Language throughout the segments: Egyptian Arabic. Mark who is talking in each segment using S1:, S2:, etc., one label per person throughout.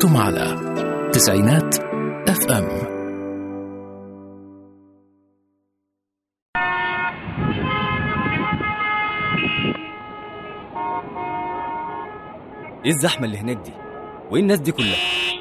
S1: أنتم على تسعينات اف ام
S2: ايه الزحمه اللي هناك دي وايه الناس دي كلها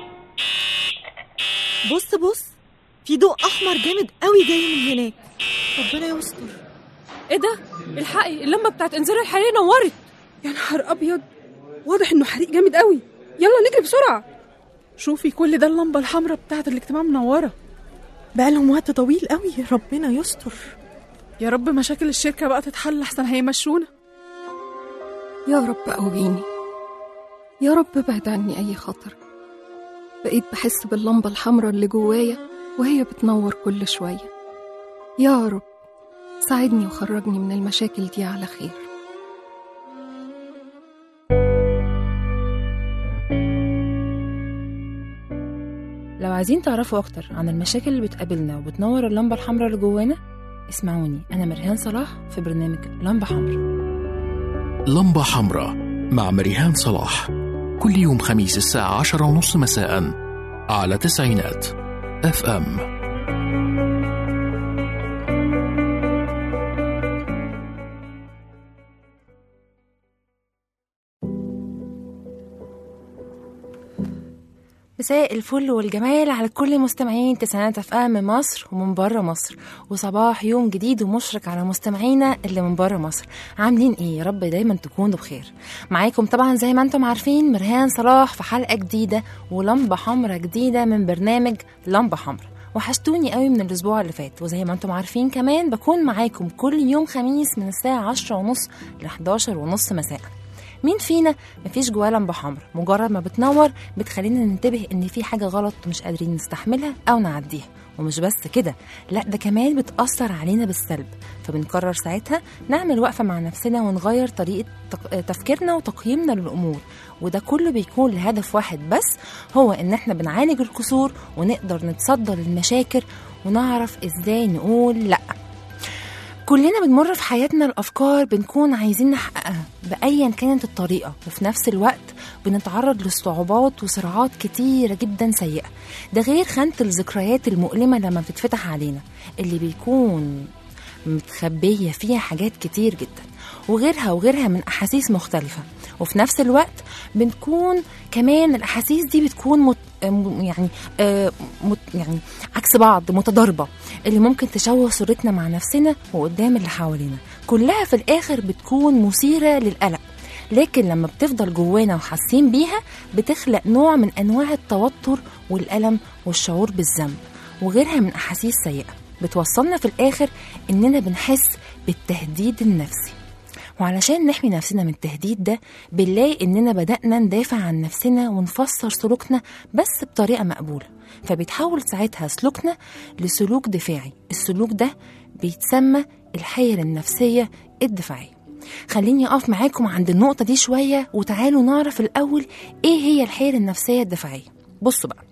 S3: بص بص في ضوء احمر جامد قوي جاي من هناك ربنا يستر
S4: ايه ده الحقي اللمبه بتاعت انذار الحريق نورت
S5: يا نهار ابيض واضح انه حريق جامد قوي يلا نجري بسرعه شوفي كل ده اللمبه الحمراء بتاعت الاجتماع منوره
S3: بقالهم وقت طويل قوي ربنا يستر
S5: يا رب مشاكل الشركه بقى تتحل احسن هيمشونا
S6: يا رب قويني يا رب ابعد عني أي خطر بقيت بحس باللمبة الحمراء اللي جوايا وهي بتنور كل شوية يا رب ساعدني وخرجني من المشاكل دي على خير
S7: لو عايزين تعرفوا أكتر عن المشاكل اللي بتقابلنا وبتنور اللمبة الحمراء اللي جوانا اسمعوني أنا مريهان صلاح في برنامج لمبة حمراء
S1: لمبة حمراء مع مريهان صلاح كل يوم خميس الساعة عشرة ونص مساء على تسعينات اف ام
S7: مساء الفل والجمال على كل مستمعين تسعينات اف ام من مصر ومن بره مصر وصباح يوم جديد ومشرق على مستمعينا اللي من بره مصر عاملين ايه يا رب دايما تكونوا بخير معاكم طبعا زي ما انتم عارفين مرهان صلاح في حلقه جديده ولمبه حمراء جديده من برنامج لمبه حمراء وحشتوني قوي من الاسبوع اللي فات وزي ما انتم عارفين كمان بكون معاكم كل يوم خميس من الساعه 10 ونص ل 11 ونص مساء مين فينا مفيش جواه لمبة حمراء مجرد ما بتنور بتخلينا ننتبه ان في حاجة غلط ومش قادرين نستحملها او نعديها ومش بس كده لا ده كمان بتأثر علينا بالسلب فبنقرر ساعتها نعمل وقفة مع نفسنا ونغير طريقة تق- تفكيرنا وتقييمنا للأمور وده كله بيكون لهدف واحد بس هو ان احنا بنعالج الكسور ونقدر نتصدى للمشاكل ونعرف ازاي نقول لأ كلنا بنمر في حياتنا الأفكار بنكون عايزين نحققها بأيا كانت الطريقة وفي نفس الوقت بنتعرض لصعوبات وصراعات كتيرة جدا سيئة ده غير خانة الذكريات المؤلمة لما بتتفتح علينا اللي بيكون متخبية فيها حاجات كتير جدا وغيرها وغيرها من أحاسيس مختلفة وفي نفس الوقت بنكون كمان الأحاسيس دي بتكون مت م- يعني آه مت يعني عكس بعض متضاربة اللي ممكن تشوه صورتنا مع نفسنا وقدام اللي حوالينا كلها في الآخر بتكون مثيرة للقلق لكن لما بتفضل جوانا وحاسين بيها بتخلق نوع من أنواع التوتر والألم والشعور بالذنب وغيرها من أحاسيس سيئة بتوصلنا في الآخر إننا بنحس بالتهديد النفسي وعلشان نحمي نفسنا من التهديد ده بنلاقي إننا بدأنا ندافع عن نفسنا ونفسر سلوكنا بس بطريقة مقبولة فبيتحول ساعتها سلوكنا لسلوك دفاعي السلوك ده بيتسمى الحيل النفسية الدفاعية خليني أقف معاكم عند النقطة دي شوية وتعالوا نعرف الأول إيه هي الحيل النفسية الدفاعية بصوا بقى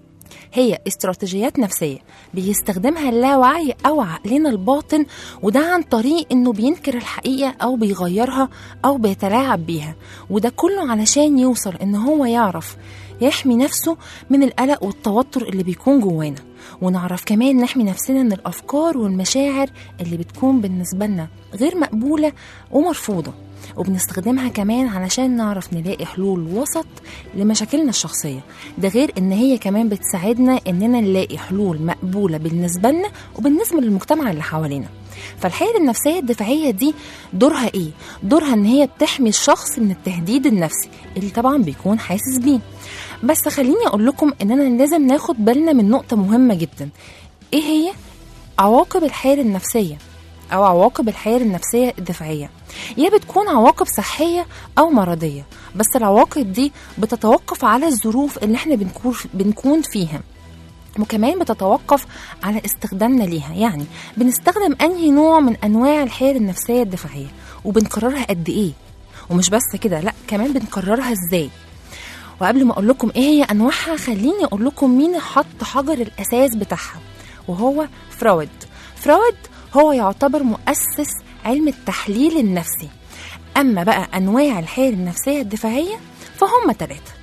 S7: هي استراتيجيات نفسية بيستخدمها اللاوعي أو عقلنا الباطن وده عن طريق إنه بينكر الحقيقة أو بيغيرها أو بيتلاعب بيها وده كله علشان يوصل إن هو يعرف يحمي نفسه من القلق والتوتر اللي بيكون جوانا ونعرف كمان نحمي نفسنا من الأفكار والمشاعر اللي بتكون بالنسبة لنا غير مقبولة ومرفوضة وبنستخدمها كمان علشان نعرف نلاقي حلول وسط لمشاكلنا الشخصية ده غير ان هي كمان بتساعدنا اننا نلاقي حلول مقبولة بالنسبة لنا وبالنسبة للمجتمع اللي حوالينا فالحيل النفسية الدفاعية دي دورها ايه؟ دورها ان هي بتحمي الشخص من التهديد النفسي اللي طبعا بيكون حاسس بيه بس خليني اقول لكم اننا لازم ناخد بالنا من نقطة مهمة جدا ايه هي؟ عواقب الحيل النفسية أو عواقب الحيل النفسية الدفاعية يا بتكون عواقب صحية أو مرضية بس العواقب دي بتتوقف على الظروف اللي احنا بنكون بنكون فيها وكمان بتتوقف على استخدامنا ليها يعني بنستخدم أنهي نوع من أنواع الحيل النفسية الدفاعية وبنكررها قد إيه ومش بس كده لا كمان بنكررها إزاي وقبل ما أقول لكم إيه هي أنواعها خليني أقول لكم مين حط حجر الأساس بتاعها وهو فرويد فرويد هو يعتبر مؤسس علم التحليل النفسي أما بقى أنواع الحيل النفسية الدفاعية فهم ثلاثة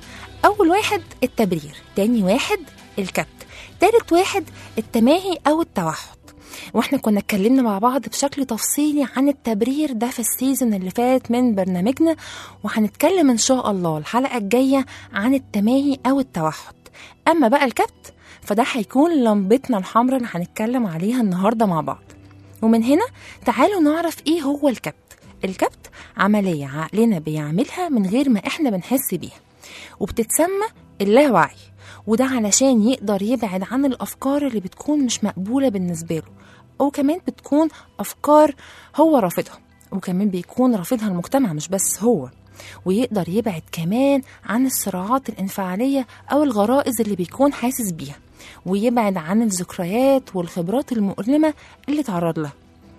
S7: أول واحد التبرير تاني واحد الكبت تالت واحد التماهي أو التوحد واحنا كنا اتكلمنا مع بعض بشكل تفصيلي عن التبرير ده في السيزون اللي فات من برنامجنا وهنتكلم ان شاء الله الحلقة الجاية عن التماهي او التوحد اما بقى الكبت فده هيكون لمبتنا الحمراء اللي هنتكلم عليها النهاردة مع بعض ومن هنا تعالوا نعرف ايه هو الكبت الكبت عملية عقلنا بيعملها من غير ما احنا بنحس بيها وبتتسمى اللاوعي وده علشان يقدر يبعد عن الأفكار اللي بتكون مش مقبولة بالنسبة له وكمان بتكون أفكار هو رافضها وكمان بيكون رافضها المجتمع مش بس هو ويقدر يبعد كمان عن الصراعات الانفعالية أو الغرائز اللي بيكون حاسس بيها ويبعد عن الذكريات والخبرات المؤلمة اللي تعرض لها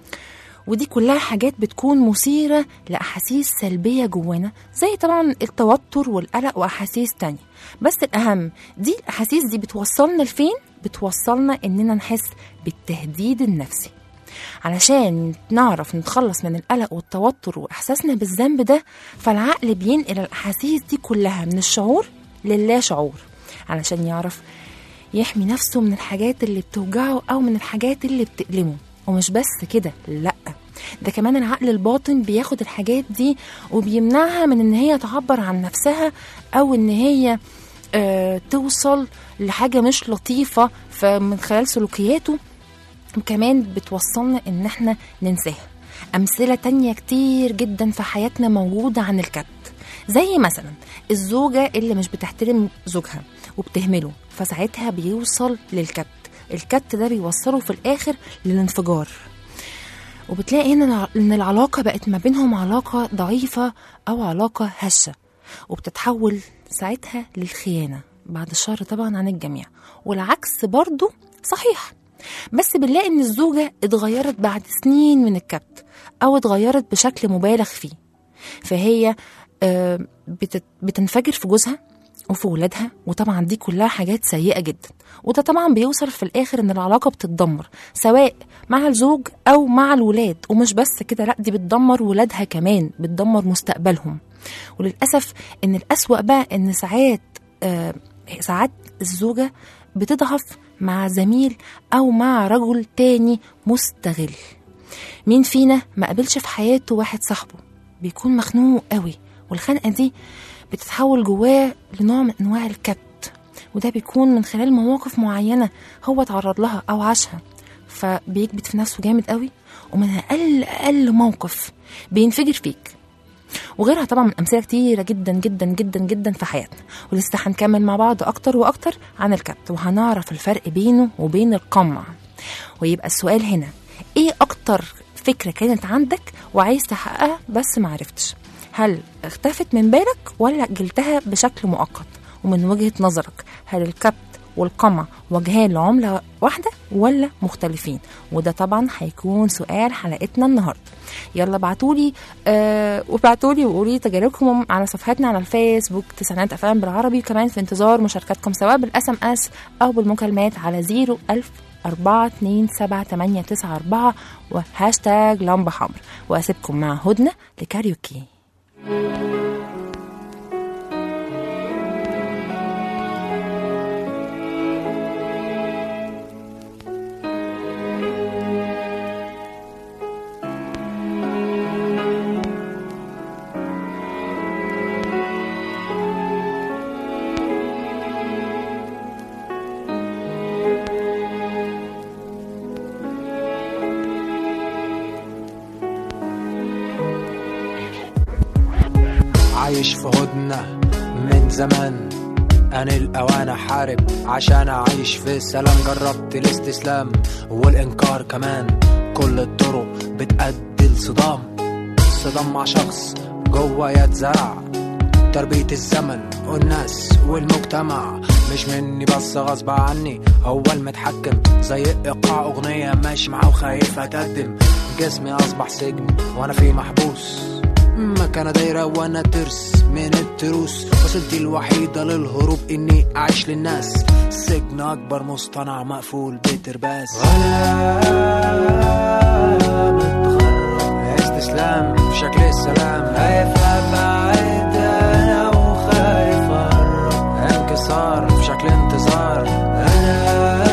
S7: ودي كلها حاجات بتكون مثيرة لأحاسيس سلبية جوانا زي طبعا التوتر والقلق وأحاسيس تانية بس الأهم دي الأحاسيس دي بتوصلنا لفين؟ بتوصلنا إننا نحس بالتهديد النفسي علشان نعرف نتخلص من القلق والتوتر وإحساسنا بالذنب ده فالعقل بينقل الأحاسيس دي كلها من الشعور للا شعور علشان يعرف يحمي نفسه من الحاجات اللي بتوجعه أو من الحاجات اللي بتألمه ومش بس كده لأ ده كمان العقل الباطن بياخد الحاجات دي وبيمنعها من ان هي تعبر عن نفسها او ان هي آه توصل لحاجة مش لطيفة فمن خلال سلوكياته وكمان بتوصلنا ان احنا ننساها أمثلة تانية كتير جدا في حياتنا موجودة عن الكبت زي مثلا الزوجة اللي مش بتحترم زوجها وبتهمله فساعتها بيوصل للكبت الكبت ده بيوصله في الآخر للانفجار وبتلاقي هنا ان العلاقه بقت ما بينهم علاقه ضعيفه او علاقه هشه وبتتحول ساعتها للخيانه بعد الشر طبعا عن الجميع والعكس برضو صحيح بس بنلاقي ان الزوجه اتغيرت بعد سنين من الكبت او اتغيرت بشكل مبالغ فيه فهي آه، بتت- بتنفجر في جوزها وفي ولادها وطبعا دي كلها حاجات سيئة جدا وده طبعا بيوصل في الآخر إن العلاقة بتتدمر سواء مع الزوج أو مع الولاد ومش بس كده لأ دي بتدمر ولادها كمان بتدمر مستقبلهم وللأسف إن الأسوأ بقى إن ساعات آه ساعات الزوجة بتضعف مع زميل أو مع رجل تاني مستغل مين فينا ما قابلش في حياته واحد صاحبه بيكون مخنوق قوي والخنقة دي بتتحول جواه لنوع من انواع الكبت وده بيكون من خلال مواقف معينه هو اتعرض لها او عاشها فبيكبت في نفسه جامد قوي ومن اقل اقل موقف بينفجر فيك وغيرها طبعا من امثله كتيره جدا جدا جدا جدا في حياتنا ولسه هنكمل مع بعض اكتر واكتر عن الكبت وهنعرف الفرق بينه وبين القمع ويبقى السؤال هنا ايه اكتر فكره كانت عندك وعايز تحققها بس معرفتش هل اختفت من بالك ولا جلتها بشكل مؤقت ومن وجهة نظرك هل الكبت والقمع وجهان لعملة واحدة ولا مختلفين وده طبعا هيكون سؤال حلقتنا النهاردة يلا بعتولي آه وبعتولي وقولي تجاربكم على صفحتنا على الفيسبوك تسعينات افلام بالعربي وكمان في انتظار مشاركاتكم سواء بالاس ام اس او بالمكالمات على 01000 أربعة اتنين سبعة تمانية تسعة أربعة وهاشتاج لمبة حمر وأسيبكم مع هدنة لكاريوكي
S8: عايش في هدنة من زمان أنا الأوان أحارب عشان أعيش في سلام جربت الاستسلام والإنكار كمان كل الطرق بتأدي لصدام صدام مع شخص جوا يتزرع تربية الزمن والناس والمجتمع مش مني بس غصب عني هو المتحكم زي ايقاع اغنية ماشي معاه وخايف اتقدم جسمي اصبح سجن وانا فيه محبوس مكانة دايرة وانا ترس من التروس وصلتي الوحيدة للهروب اني اعيش للناس سجن اكبر مصطنع مقفول بترباس ولا متغرب استسلام في شكل السلام خايف ابعد انا وخايف اقرب انكسار في شكل انتظار انا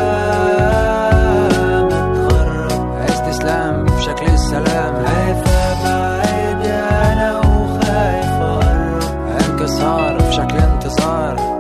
S8: متغرب استسلام في شكل السلام خايف ابعد انا وخايف اقرب انكسار في شكل انتظار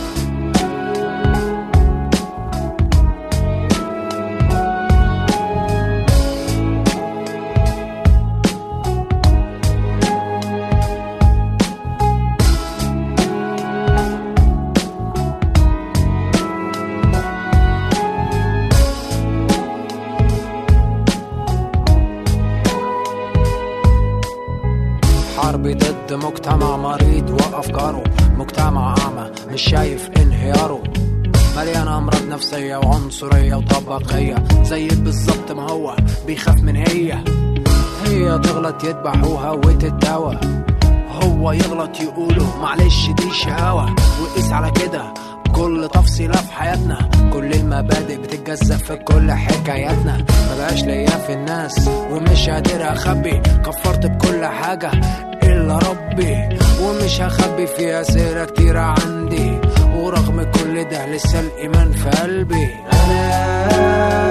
S8: حرب ضد مجتمع مريض وافكاره مجتمع اعمى مش شايف انهياره مليان امراض نفسيه وعنصريه وطبقيه زي بالظبط ما هو بيخاف من هي هي تغلط يذبحوها وتتداوى هو يغلط يقولوا معلش دي شقاوة وقيس على كده كل تفصيلة في حياتنا كل المبادئ بتتجزأ في كل حكاياتنا مبقاش ليا في الناس ومش قادر اخبي كفرت بكل حاجة الا ربي ومش هخبي في اسئلة كتيرة عندي ورغم كل ده لسه الايمان في قلبي انا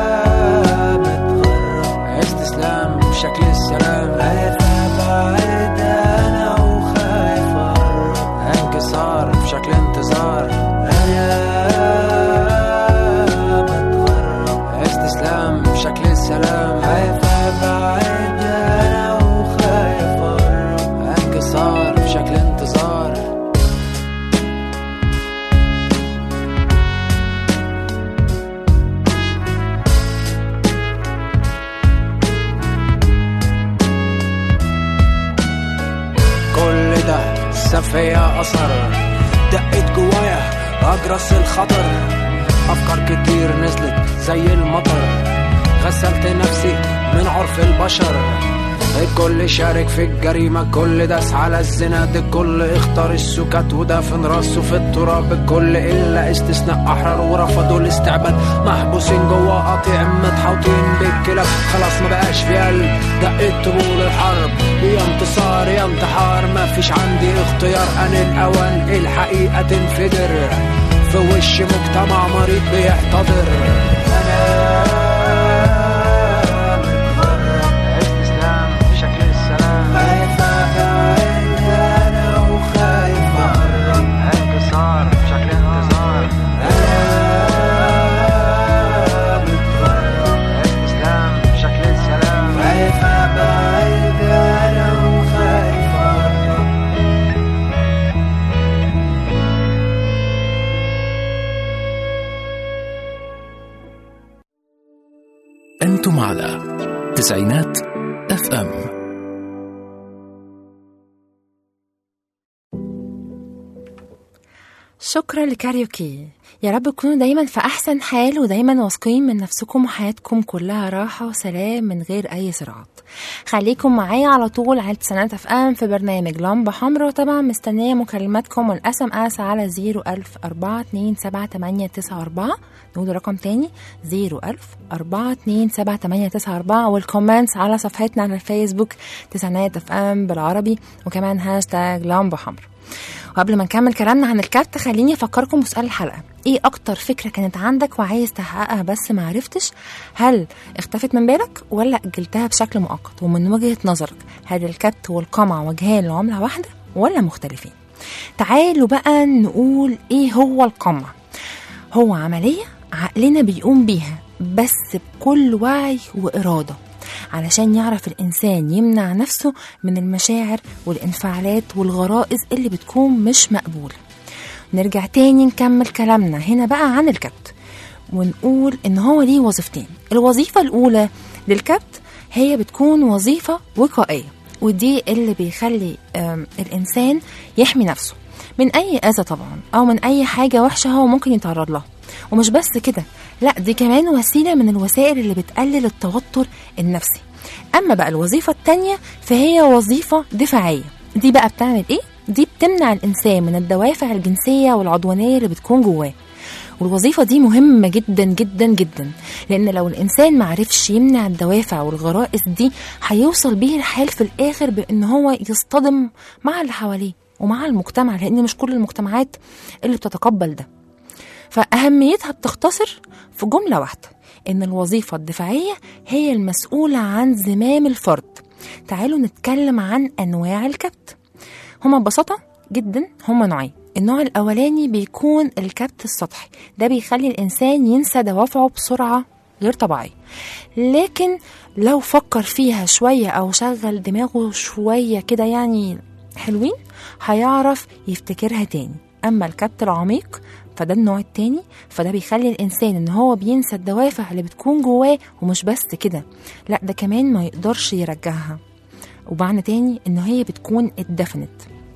S8: متغرب استسلام بشكل السلام خايف ابعد انا وخايف اقرب انكسار بشكل انتظار انا متغرب استسلام بشكل السلام خايف ابعد انا وخايف اقرب انكسار بشكل انتظار كل ده ساب فيا اثر دقت جوايا اجرس الخطر افكار كتير نزلت زي المطر غسلت نفسي من عرف البشر الكل شارك في الجريمة كل داس على الزنا الكل اختار السكات ودفن راسه في التراب الكل إلا استثناء أحرار ورفضوا الاستعباد محبوسين جوا قطيع متحوطين بالكلاب خلاص ما بقاش في قلب دقت طبول الحرب يا انتصار يا انتحار ما فيش عندي اختيار أنا الأوان الحقيقة تنفجر في وش مجتمع مريض بيحتضر أنا استسلام بشكل السلام خايف ابعد انا وخايف اقرب انكسار بشكل انتظار انا متغرب استسلام بشكل السلام خايف ابعد انا وخايف اقرب
S1: أنتم على تسعينات اف ام
S7: شكرا لكاريوكي يا رب تكونوا دايما في احسن حال ودايما واثقين من نفسكم وحياتكم كلها راحه وسلام من غير اي صراعات خليكم معايا على طول على تسعينات اف ام في برنامج لمبه حمراء وطبعا مستنيه مكالماتكم والاس ام اس على 01000 427 نقول رقم تاني 01000 427 والكومنتس على صفحتنا على الفيسبوك تسعينات اف ام بالعربي وكمان هاشتاج لمبه حمراء وقبل ما نكمل كلامنا عن الكارت خليني افكركم بسؤال الحلقه ايه اكتر فكره كانت عندك وعايز تحققها بس ما عرفتش هل اختفت من بالك ولا اجلتها بشكل مؤقت ومن وجهه نظرك هل الكبت والقمع وجهان لعمله واحده ولا مختلفين تعالوا بقى نقول ايه هو القمع هو عمليه عقلنا بيقوم بيها بس بكل وعي واراده علشان يعرف الإنسان يمنع نفسه من المشاعر والانفعالات والغرائز اللي بتكون مش مقبولة نرجع تاني نكمل كلامنا هنا بقى عن الكبت ونقول إن هو ليه وظيفتين الوظيفة الأولى للكبت هي بتكون وظيفة وقائية ودي اللي بيخلي آم، الإنسان يحمي نفسه من أي أذى طبعا أو من أي حاجة وحشة هو ممكن يتعرض لها ومش بس كده لا دي كمان وسيلة من الوسائل اللي بتقلل التوتر النفسي أما بقى الوظيفة التانية فهي وظيفة دفاعية دي بقى بتعمل إيه؟ دي بتمنع الإنسان من الدوافع الجنسية والعدوانية اللي بتكون جواه والوظيفة دي مهمة جدا جدا جدا لأن لو الإنسان معرفش يمنع الدوافع والغرائز دي هيوصل بيه الحال في الآخر بأن هو يصطدم مع اللي حواليه ومع المجتمع لان مش كل المجتمعات اللي بتتقبل ده فأهميتها بتختصر في جملة واحدة إن الوظيفة الدفاعية هي المسؤولة عن زمام الفرد تعالوا نتكلم عن أنواع الكبت هما ببساطة جدا هما نوعين النوع الأولاني بيكون الكبت السطحي ده بيخلي الإنسان ينسى دوافعه بسرعة غير طبيعية لكن لو فكر فيها شوية أو شغل دماغه شوية كده يعني حلوين هيعرف يفتكرها تاني أما الكبت العميق فده النوع التاني فده بيخلي الإنسان إن هو بينسى الدوافع اللي بتكون جواه ومش بس كده لا ده كمان ما يقدرش يرجعها ومعنى تاني إن هي بتكون اتدفنت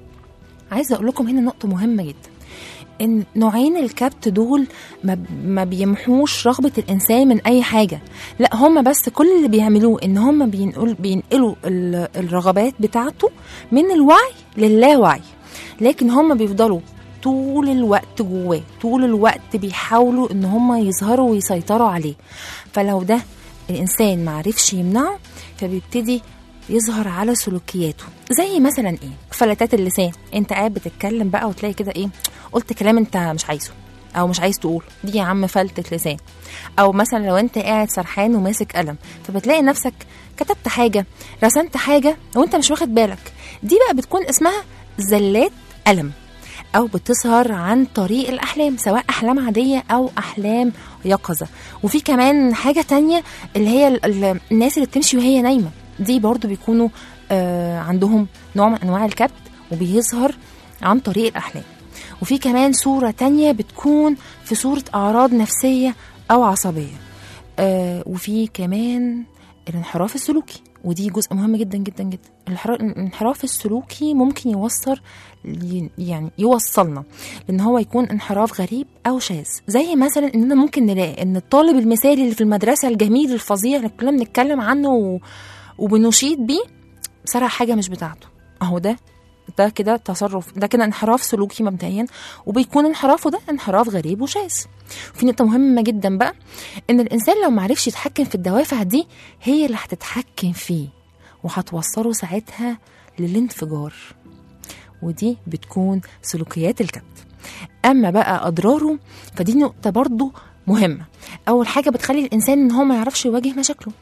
S7: عايزة أقول لكم هنا نقطة مهمة جدا ان نوعين الكبت دول ما, ما بيمحوش رغبه الانسان من اي حاجه لا هم بس كل اللي بيعملوه ان هم بينقل بينقلوا ال- الرغبات بتاعته من الوعي للاوعي لكن هم بيفضلوا طول الوقت جواه طول الوقت بيحاولوا ان هم يظهروا ويسيطروا عليه فلو ده الانسان معرفش يمنعه فبيبتدي يظهر على سلوكياته زي مثلا ايه فلتات اللسان انت قاعد بتتكلم بقى وتلاقي كده ايه قلت كلام انت مش عايزه او مش عايز تقول دي يا عم فلتة لسان او مثلا لو انت قاعد سرحان وماسك قلم فبتلاقي نفسك كتبت حاجه رسمت حاجه وانت مش واخد بالك دي بقى بتكون اسمها زلات قلم او بتظهر عن طريق الاحلام سواء احلام عاديه او احلام يقظه وفي كمان حاجه تانية اللي هي ال- ال- الناس اللي بتمشي وهي نايمه دي برضو بيكونوا آه عندهم نوع من انواع الكبت وبيظهر عن طريق الاحلام وفي كمان صورة تانية بتكون في صورة أعراض نفسية أو عصبية آه وفي كمان الانحراف السلوكي ودي جزء مهم جدا جدا جدا الانحرا- الانحراف السلوكي ممكن يوصل ي- يعني يوصلنا لان هو يكون انحراف غريب او شاذ زي مثلا اننا ممكن نلاقي ان الطالب المثالي اللي في المدرسه الجميل الفظيع اللي كلنا بنتكلم عنه و... وبنشيد بيه سرق حاجه مش بتاعته اهو ده ده كده تصرف ده كده انحراف سلوكي مبدئيا وبيكون انحرافه ده انحراف غريب وشاذ في نقطه مهمه جدا بقى ان الانسان لو معرفش يتحكم في الدوافع دي هي اللي هتتحكم فيه وهتوصله ساعتها للانفجار ودي بتكون سلوكيات الكبت اما بقى اضراره فدي نقطه برضو مهمه اول حاجه بتخلي الانسان ان هو ما يعرفش يواجه مشاكله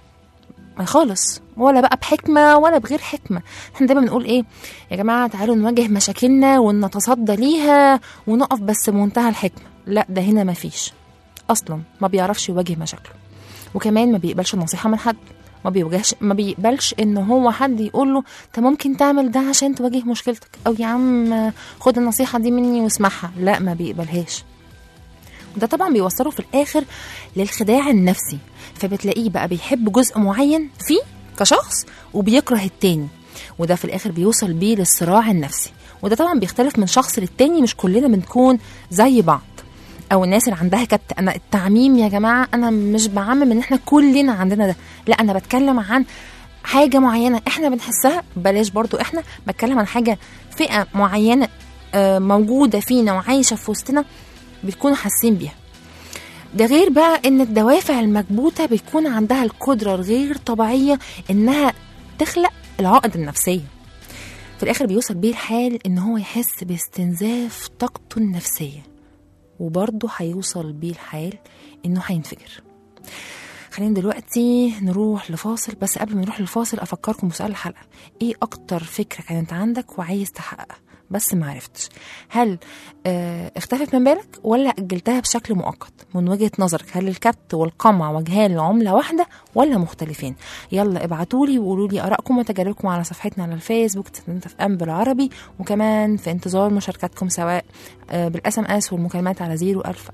S7: خالص ولا بقى بحكمه ولا بغير حكمه احنا دايما بنقول ايه يا جماعه تعالوا نواجه مشاكلنا ونتصدى ليها ونقف بس بمنتهى الحكمه لا ده هنا ما فيش اصلا ما بيعرفش يواجه مشاكله وكمان ما بيقبلش النصيحه من حد ما بيواجهش ما بيقبلش ان هو حد يقول له انت ممكن تعمل ده عشان تواجه مشكلتك او يا عم خد النصيحه دي مني واسمعها لا ما بيقبلهاش وده طبعا بيوصله في الاخر للخداع النفسي فبتلاقيه بقى بيحب جزء معين فيه كشخص وبيكره التاني وده في الاخر بيوصل بيه للصراع النفسي وده طبعا بيختلف من شخص للتاني مش كلنا بنكون زي بعض او الناس اللي عندها كبت انا التعميم يا جماعه انا مش بعمم ان احنا كلنا عندنا ده لا انا بتكلم عن حاجه معينه احنا بنحسها بلاش برضو احنا بتكلم عن حاجه فئه معينه آه، موجوده فينا وعايشه في وسطنا بتكونوا حاسين بيها ده غير بقى ان الدوافع المكبوته بيكون عندها القدره الغير طبيعيه انها تخلق العقد النفسيه في الاخر بيوصل بيه الحال ان هو يحس باستنزاف طاقته النفسيه وبرضه هيوصل بيه الحال انه هينفجر خلينا دلوقتي نروح لفاصل بس قبل ما نروح للفاصل افكركم بسؤال الحلقه ايه اكتر فكره كانت عندك وعايز تحققها بس ما عرفتش هل آه اختفت من بالك ولا اجلتها بشكل مؤقت من وجهه نظرك هل الكبت والقمع وجهان لعمله واحده ولا مختلفين يلا ابعتوا لي وقولوا لي ارائكم وتجاربكم على صفحتنا على الفيسبوك تنت في ام بالعربي وكمان في انتظار مشاركاتكم سواء آه بالاس ام اس والمكالمات على 01000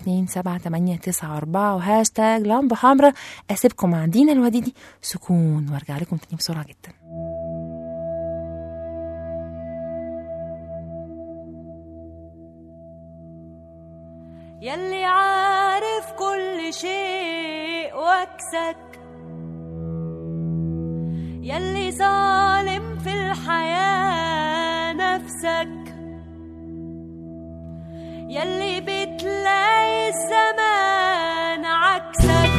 S7: 427 وهاشتاج لمبه حمراء اسيبكم مع دينا الوديدي سكون وارجع لكم تاني بسرعه جدا
S9: يلي عارف كل شيء واكسك يلي ظالم في الحياة نفسك يلي بتلاقي الزمان عكسك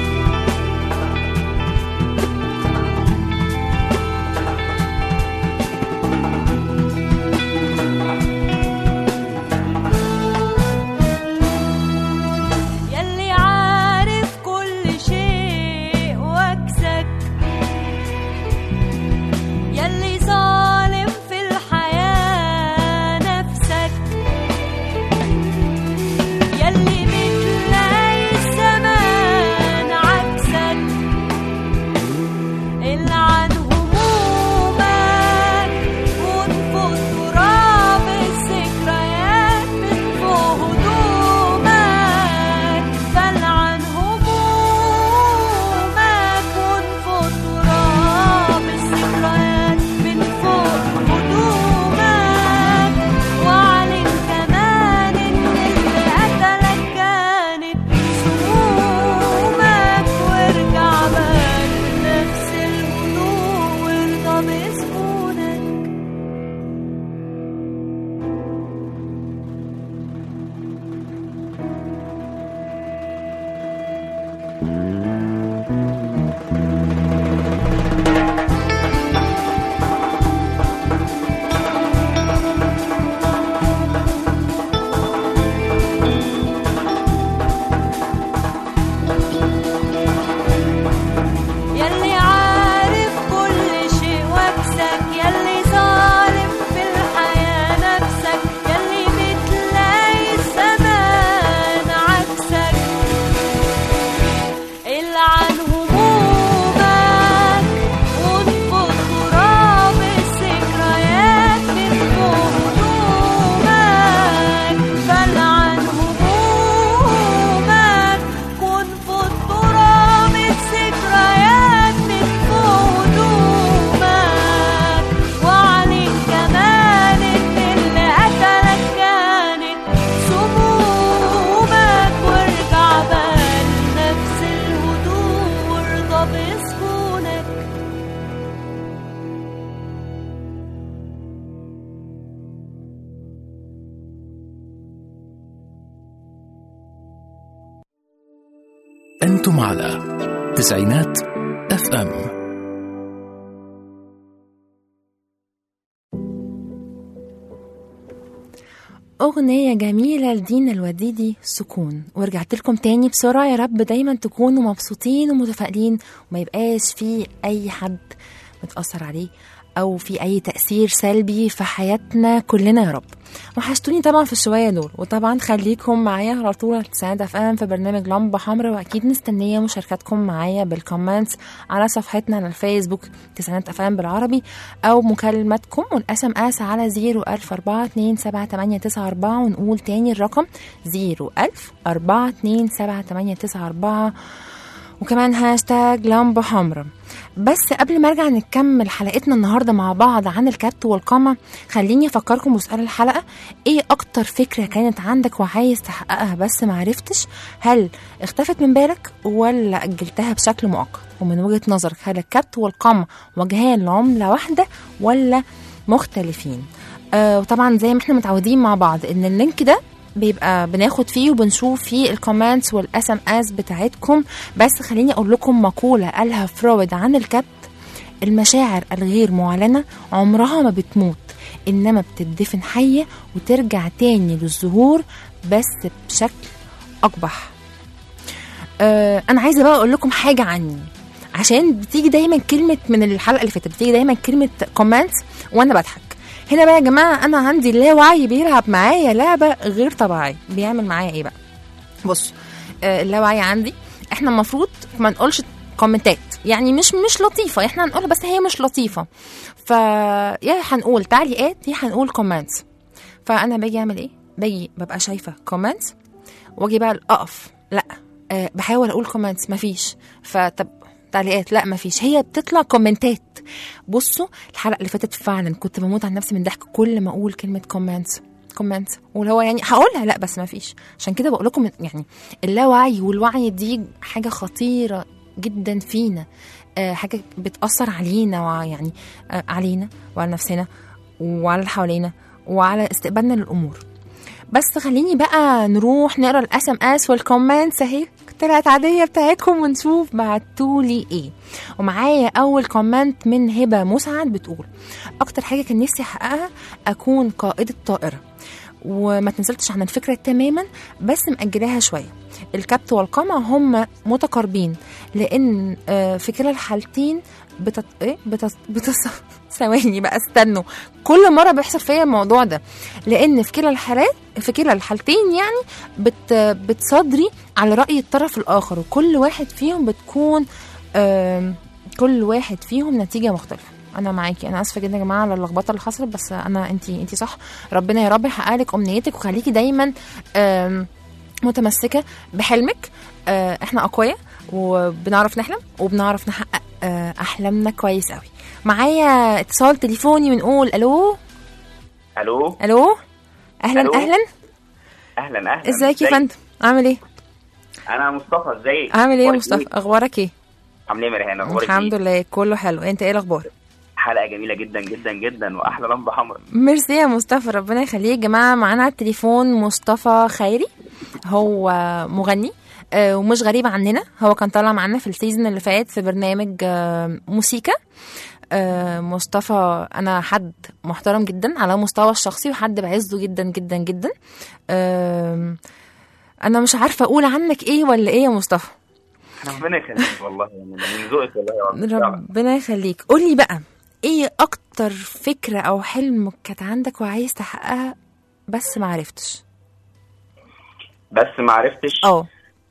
S9: يلي عارف كل شيء وكسك يلي ظالم في الحياة نفسك يلي بتلاقي الزمان عكسك العن همومك وانفض تراب الذكريات من فوق هدومك فالعن همومك وانفض تراب الذكريات من فوق هدومك وعليك كمان ان اللي قتلك كانت سمومك وارجع بقى لنفس الهدوء وارضى بسكونك
S1: أنتم على تسعينات اف ام
S7: أغنية جميلة لدينا الوديدي سكون ورجعت لكم تاني بسرعة يا رب دايما تكونوا مبسوطين ومتفائلين وما يبقاش في أي حد متأثر عليه أو في أي تأثير سلبي في حياتنا كلنا يا رب وحشتوني طبعا في الشوية دول وطبعا خليكم معايا على طول تساعد اف ام في برنامج لمبة حمراء واكيد مستنية مشاركاتكم معايا بالكومنتس على صفحتنا على الفيسبوك تسعينات اف ام بالعربي او مكالمتكم والاس ام اس على 010427894 ونقول تاني الرقم 010427894 وكمان هاشتاج لمبة حمراء بس قبل ما ارجع نكمل حلقتنا النهارده مع بعض عن الكبت والقمع خليني افكركم بسؤال الحلقه ايه اكتر فكره كانت عندك وعايز تحققها بس ما عرفتش هل اختفت من بالك ولا اجلتها بشكل مؤقت ومن وجهه نظرك هل الكبت والقمع وجهان لعمله واحده ولا مختلفين آه وطبعا زي ما احنا متعودين مع بعض ان اللينك ده بيبقى بناخد فيه وبنشوف فيه الكومنتس والاس ام اس بتاعتكم بس خليني اقول لكم مقوله قالها فرويد عن الكبت المشاعر الغير معلنه عمرها ما بتموت انما بتدفن حيه وترجع تاني للظهور بس بشكل اقبح آه انا عايزه بقى اقول لكم حاجه عني عشان بتيجي دايما كلمه من الحلقه اللي فاتت بتيجي دايما كلمه كومنتس وانا بضحك هنا بقى يا جماعه انا عندي اللاوعي بيلعب معايا لعبه غير طبيعيه بيعمل معايا ايه بقى بص آه اللاوعي عندي احنا المفروض ما نقولش كومنتات يعني مش مش لطيفه احنا هنقولها بس هي مش لطيفه ف يا هنقول تعليقات يا هنقول كومنتس فانا باجي اعمل ايه باجي ببقى شايفه كومنتس واجي بقى اقف لا أه بحاول اقول كومنتس مفيش فطب تعليقات لا مفيش هي بتطلع كومنتات بصوا الحلقه اللي فاتت فعلا كنت بموت على نفسي من ضحك كل ما اقول كلمه كومنتس كومنت واللي هو يعني هقولها لا بس ما فيش عشان كده بقول لكم يعني اللاوعي والوعي دي حاجه خطيره جدا فينا آه حاجه بتاثر علينا ويعني آه علينا وعلى نفسنا وعلى اللي حوالينا وعلى استقبالنا للامور بس خليني بقى نروح نقرا الاس ام اس والكومنتس اهي طلعت عاديه بتاعتكم ونشوف بعتولي ايه ومعايا اول كومنت من هبه مسعد بتقول اكتر حاجه كان نفسي احققها اكون قائده طائره وما تنزلتش عن الفكرة تماما بس مأجلاها شوية الكبت والقمع هم متقاربين لأن آه، في كلا الحالتين بتت... إيه؟ بتت... بتص... ثواني بقى استنوا كل مرة بيحصل فيا الموضوع ده لأن في كلا الحالات في كلا الحالتين يعني بت... بتصدري على رأي الطرف الآخر وكل واحد فيهم بتكون آم، كل واحد فيهم نتيجة مختلفة انا معاكي انا اسفه جدا يا جماعه على اللخبطه اللي حصلت بس انا انت انت صح ربنا يا رب يحقق لك امنيتك وخليكي دايما آم، متمسكه بحلمك آه، احنا اقوياء وبنعرف نحلم وبنعرف نحقق آه، احلامنا كويس قوي معايا اتصال تليفوني ونقول الو
S10: الو
S7: الو اهلا
S10: ألو.
S7: اهلا
S10: اهلا اهلا
S7: ازيك يا فندم عامل ايه
S10: انا مصطفى ازيك
S7: عامل ايه يا
S10: أخبارك
S7: مصطفى اخبارك ايه
S10: عامل ايه يا مريهان اخبارك
S7: الحمد
S10: إيه؟
S7: لله كله حلو انت ايه الاخبار
S10: حلقه جميله جدا جدا جدا واحلى لمبه حمراء
S7: ميرسي يا مصطفى ربنا يخليك يا جماعه معانا على التليفون مصطفى خيري هو مغني آه، ومش غريب عننا هو كان طالع معانا في السيزون اللي فات في برنامج آه، موسيقى آه، مصطفى انا حد محترم جدا على مستوى الشخصي وحد بعزه جدا جدا جدا آم، انا مش عارفه اقول عنك ايه ولا ايه يا مصطفى
S10: ربنا يخليك والله يعني من ذوقك والله يا رب فعلا.
S7: ربنا يخليك قولي بقى ايه اكتر فكره او حلم كانت عندك وعايز تحققها بس ما عرفتش
S10: بس ما عرفتش
S7: اه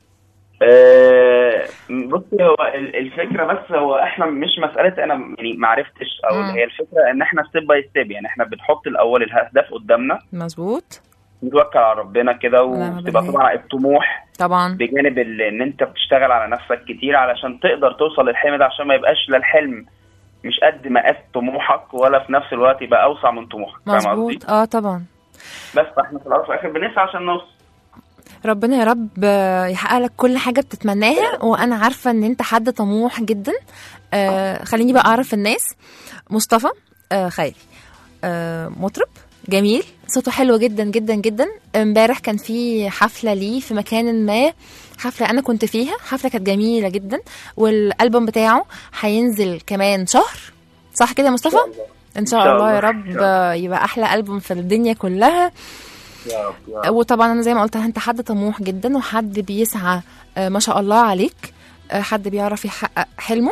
S10: آه، بصي هو ال- الفكره بس هو احنا مش مساله انا يعني ما عرفتش او
S7: مم.
S10: هي الفكره ان احنا ستيب باي ستيب يعني احنا بنحط الاول الاهداف قدامنا
S7: مظبوط
S10: نتوكل على ربنا كده
S7: ونعم
S10: وتبقى
S7: بالله.
S10: طبعا الطموح
S7: طبعا
S10: بجانب ال- ان انت بتشتغل على نفسك كتير علشان تقدر توصل للحلم ده عشان ما يبقاش لا الحلم مش قد مقاس طموحك ولا في نفس الوقت يبقى اوسع من طموحك فاهم قصدي؟
S7: مظبوط اه طبعا
S10: بس فاحنا في الاول وفي الاخر بنسعى عشان نوصل
S7: ربنا يا رب آه، يحقق لك كل حاجه بتتمناها وانا عارفه ان انت حد طموح جدا آه خليني بقى اعرف الناس مصطفى آه خيري آه مطرب جميل صوته حلو جدا جدا جدا امبارح كان في حفله ليه في مكان ما حفله انا كنت فيها حفله كانت جميله جدا والالبوم بتاعه هينزل كمان شهر صح كده يا مصطفى ان شاء الله يا رب آه، يبقى احلى البوم في الدنيا كلها
S10: يا رب يا رب
S7: وطبعا انا زي ما قلت انت حد طموح جدا وحد بيسعى آه، ما شاء الله عليك آه، حد بيعرف يحقق حلمه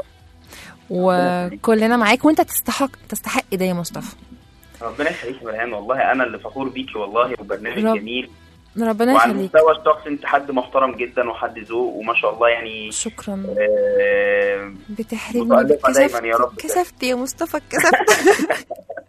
S7: وكلنا معاك وانت تستحق تستحق ده يا مصطفى
S10: ربنا يخليك يا مريان والله انا اللي فخور بيكي والله وبرنامج
S7: رب-
S10: جميل
S7: ربنا
S10: وعلى
S7: يخليك
S10: المستوى الشخصي انت حد محترم جدا وحد ذوق وما شاء الله يعني
S7: شكرا
S10: آه،
S7: بتحرمني
S10: متألقة دايما
S7: كسفت
S10: يا رب.
S7: كسفت يا مصطفى كسفت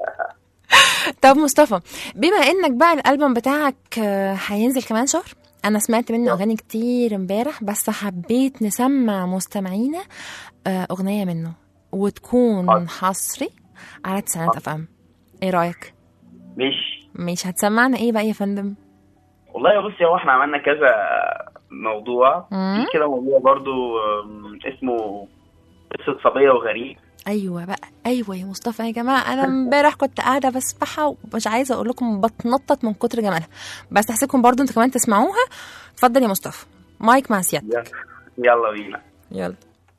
S7: طب مصطفى بما انك بقى الالبوم بتاعك آه، هينزل كمان شهر انا سمعت منه اغاني كتير امبارح بس حبيت نسمع مستمعينا آه، اغنيه منه وتكون حصري على تسعينات اف ام ايه رايك
S10: مش
S7: مش هتسمعنا ايه بقى يا فندم
S10: والله بصي هو احنا عملنا كذا موضوع
S7: مم.
S10: في كده موضوع برضو آم، اسمه قصة صبية وغريب
S7: ايوه بقى ايوه يا مصطفى يا جماعه انا امبارح كنت قاعده بسبحها ومش عايزه اقول لكم بتنطط من كتر جمالها بس هسيبكم برضو انتوا كمان تسمعوها اتفضل يا مصطفى مايك مع سيادتك
S10: يلا بينا
S7: يلا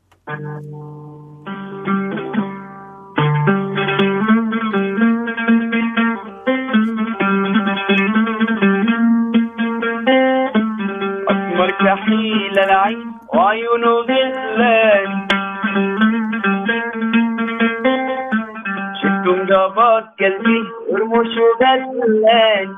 S10: أسمر كحيل العين وعيونه غزلان شفتم جابات قلبي ورموشه غزلان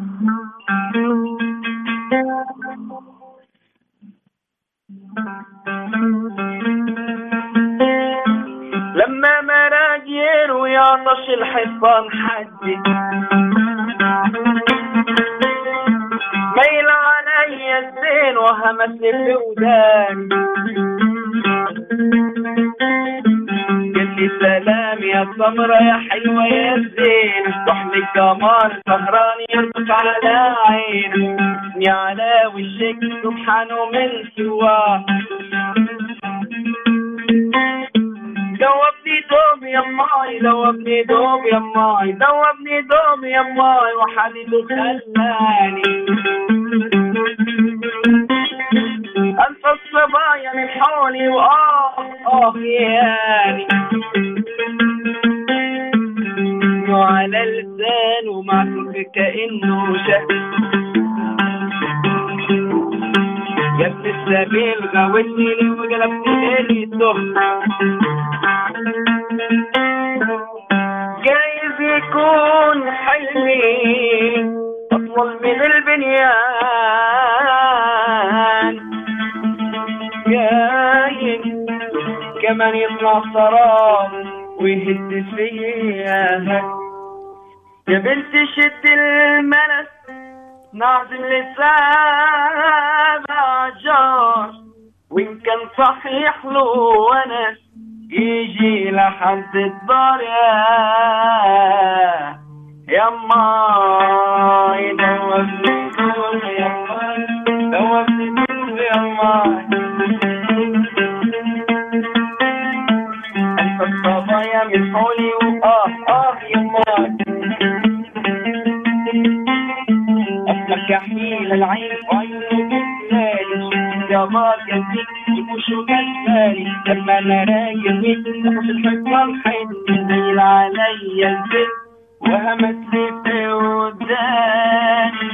S10: لما مراجير ويعطش الحصان حدي ميل علي الزين وهمس في وداني قال لي سلام يا سمرة يا حلوة يا زين افتح لي كمان سهران يربط على عيني يا على وشك سبحانه من سواه دوبني دوب يا ماي دوبني دوب يا ماي دوبني دوب يا ماي وحديده خلاني انسى الصبايا من حولي واه اه ياني وعلى لسان ومعكم كأنه شهد يا ابن السبيل غاوتني ليه وقلبت ليلي الدهر جايز يكون حلمي أطول من البنيان جايز كمان يطلع سراب ويهد فيها يا بنت شد الملس نعزم لسابع جار وإن كان صحيح له ونس يجي لحد الدار يا يا ماي دوبني دوب يا ماي دوبني دوب يا ماي انت الصبايا من حولي واه اه يا ماي اسمك كحيل العين وعين القمر يديك يمشوا جنبالي لما انا راجل بيت في الحجة الحيط يزيل عليا البيت وهمت لي وداني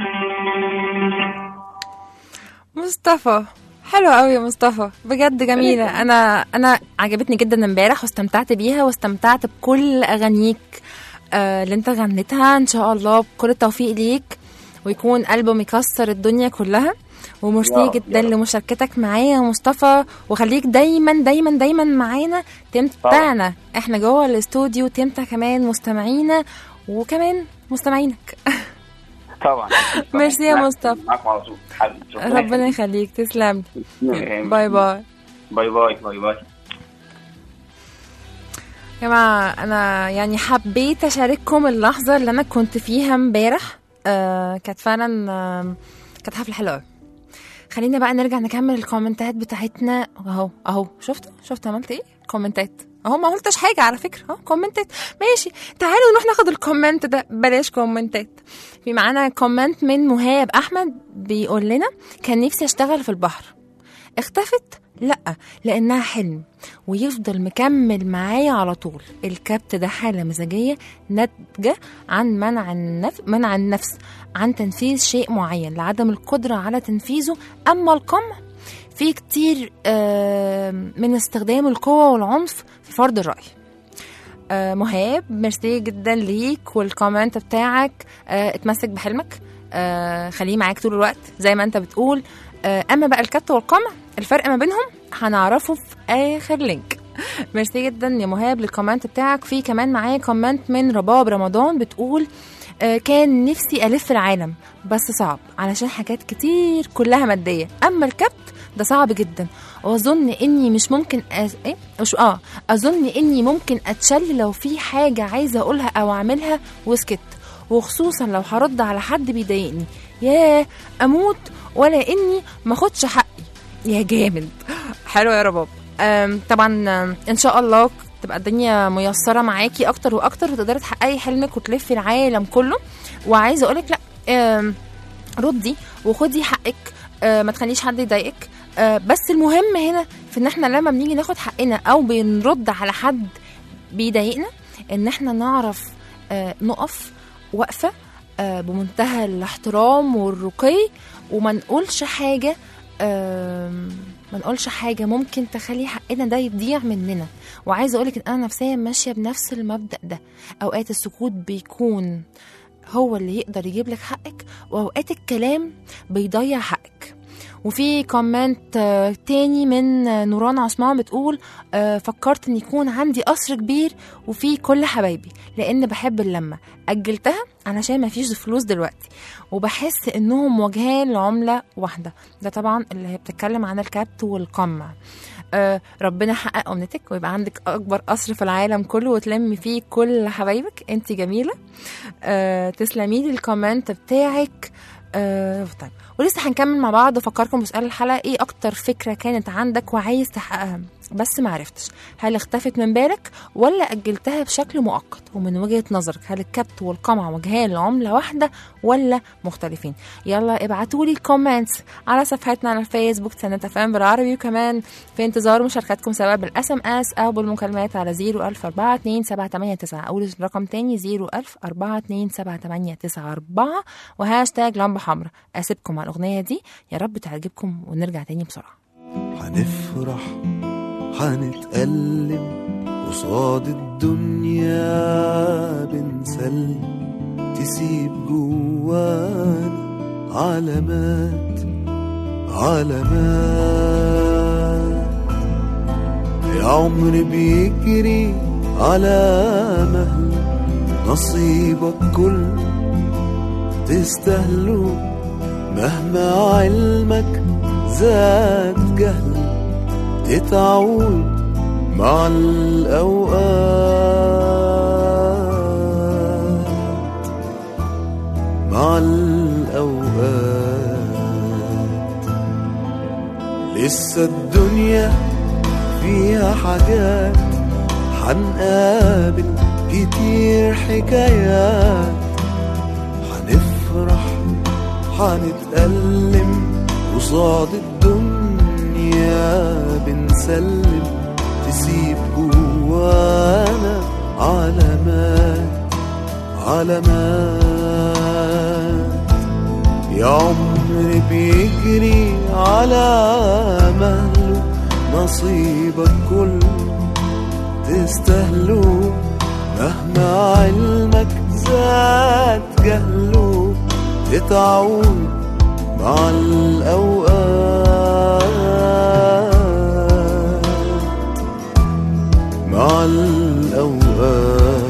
S7: مصطفى حلو قوي يا مصطفى بجد جميلة أنا أنا عجبتني جدا امبارح واستمتعت بيها واستمتعت بكل أغانيك آه، اللي أنت غنيتها إن شاء الله بكل التوفيق ليك ويكون ألبوم يكسر الدنيا كلها وميرسي
S10: يا رب،
S7: جدا
S10: يا رب.
S7: لمشاركتك معايا يا مصطفى وخليك دايما دايما دايما معانا تمتعنا احنا جوه الاستوديو تمتع كمان مستمعينا وكمان مستمعينك
S10: طبعا
S7: ميرسي يا مصطفى
S10: معاكم على طول حبيبي
S7: ربنا يخليك تسلم باي باي
S10: باي باي باي باي
S7: يا جماعة أنا يعني حبيت أشارككم اللحظة اللي أنا كنت فيها امبارح آه كانت فعلا آه كانت حفلة حلوة أوي. خلينا بقى نرجع نكمل الكومنتات بتاعتنا اهو اهو شفت شفت عملت ايه كومنتات اهو ما قلتش حاجة على فكرة اهو كومنتات ماشي تعالوا نروح ناخد الكومنت ده بلاش كومنتات في معانا كومنت من مهاب أحمد بيقول لنا كان نفسي أشتغل في البحر اختفت لا لانها حلم ويفضل مكمل معايا على طول الكبت ده حاله مزاجيه ناتجه عن منع النفس منع النفس عن تنفيذ شيء معين لعدم القدره على تنفيذه اما القمع في كتير آه، من استخدام القوه والعنف في فرض الراي آه، مهاب ميرسي جدا ليك والكومنت بتاعك آه، اتمسك بحلمك آه، خليه معاك طول الوقت زي ما انت بتقول آه، اما بقى الكت والقمع الفرق ما بينهم هنعرفه في اخر لينك ميرسي جدا يا مهاب للكومنت بتاعك في كمان معايا كومنت من رباب رمضان بتقول آه، كان نفسي الف العالم بس صعب علشان حاجات كتير كلها ماديه اما الكبت ده صعب جدا واظن اني مش ممكن أز... ايه مش اه اظن اني ممكن اتشل لو في حاجه عايزه اقولها او اعملها وسكت وخصوصا لو هرد على حد بيضايقني ياه اموت ولا اني ماخدش حقي يا جامد حلو يا رباب أم، طبعا أم، ان شاء الله تبقى الدنيا ميسره معاكي اكتر واكتر وتقدري تحققي حلمك وتلفي العالم كله وعايزه اقولك لا أم، ردي وخدي حقك أه، ما تخليش حد يضايقك أه، بس المهم هنا في ان احنا لما بنيجي ناخد حقنا او بنرد على حد بيضايقنا ان احنا نعرف أه، نقف وقفه أه، بمنتهى الاحترام والرقي وما نقولش حاجه أم، ما نقولش حاجة ممكن تخلي حقنا ده يضيع مننا وعايزة أقولك إن أنا نفسيا ماشية بنفس المبدأ ده أوقات السكوت بيكون هو اللي يقدر يجيب لك حقك وأوقات الكلام بيضيع حقك وفي كومنت آه، تاني من آه، نوران عثمان بتقول آه، فكرت ان يكون عندي قصر كبير وفيه كل حبايبي لان بحب اللمه اجلتها علشان ما فيش فلوس دلوقتي وبحس انهم وجهان لعمله واحده ده طبعا اللي هي بتتكلم عن الكبت والقمع آه ربنا يحقق امنيتك ويبقى عندك اكبر قصر في العالم كله وتلمي فيه كل حبايبك انت جميله آه تسلمي لي الكومنت بتاعك آه طيب ولسه هنكمل مع بعض وافكركم بسؤال الحلقه ايه اكتر فكره كانت عندك وعايز تحققها بس ما عرفتش هل اختفت من بالك ولا اجلتها بشكل مؤقت ومن وجهه نظرك هل الكبت والقمع وجهان لعمله واحده ولا مختلفين يلا ابعتوا لي الكومنتس على صفحتنا على الفيسبوك سنة فام بالعربي وكمان في انتظار مشاركاتكم سواء بالاس ام اس او بالمكالمات على 010427889 اقول الرقم تاني 010427894 وهاشتاج لمبه حمراء اسيبكم على الاغنيه دي يا رب تعجبكم ونرجع تاني بسرعه
S11: هنفرح هنتألم قصاد الدنيا بنسلم تسيب جوانا علامات علامات يا عمر بيجري على مهل نصيبك كل تستاهله مهما علمك زاد جهل تتعود مع الأوقات مع الأوقات لسه الدنيا فيها حاجات حنقابل كتير حكايات حنفرح حنتألم قصاد الدنيا الدنيا بنسلم تسيب جوانا علامات علامات يا عمر بيجري على مهله نصيبك كله تستاهله مهما علمك زاد جهله تتعود مع الأوقات مع الأوقات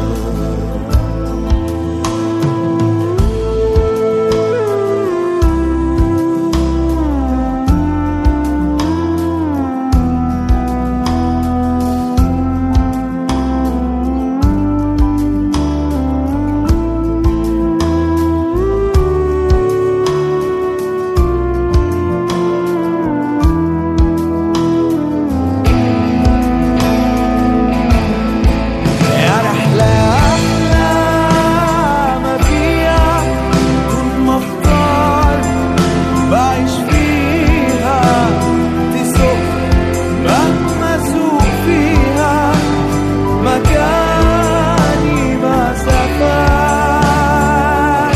S11: يا رحلة أحلى ما فيها طول ما اختار بعيش فيها تسوق مهما اسوق فيها مكاني مسافات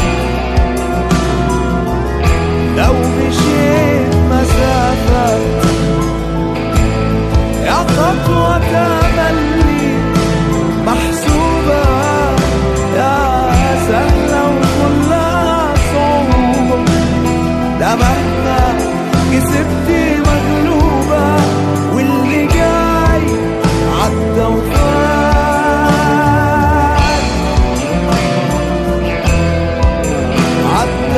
S11: لو مشيت مسافات يا خطوة تملي محسوبة يا سهلة وكلها صعوبة ده مهما كسبتي مغلوبة واللي جاي عدى وفات عدى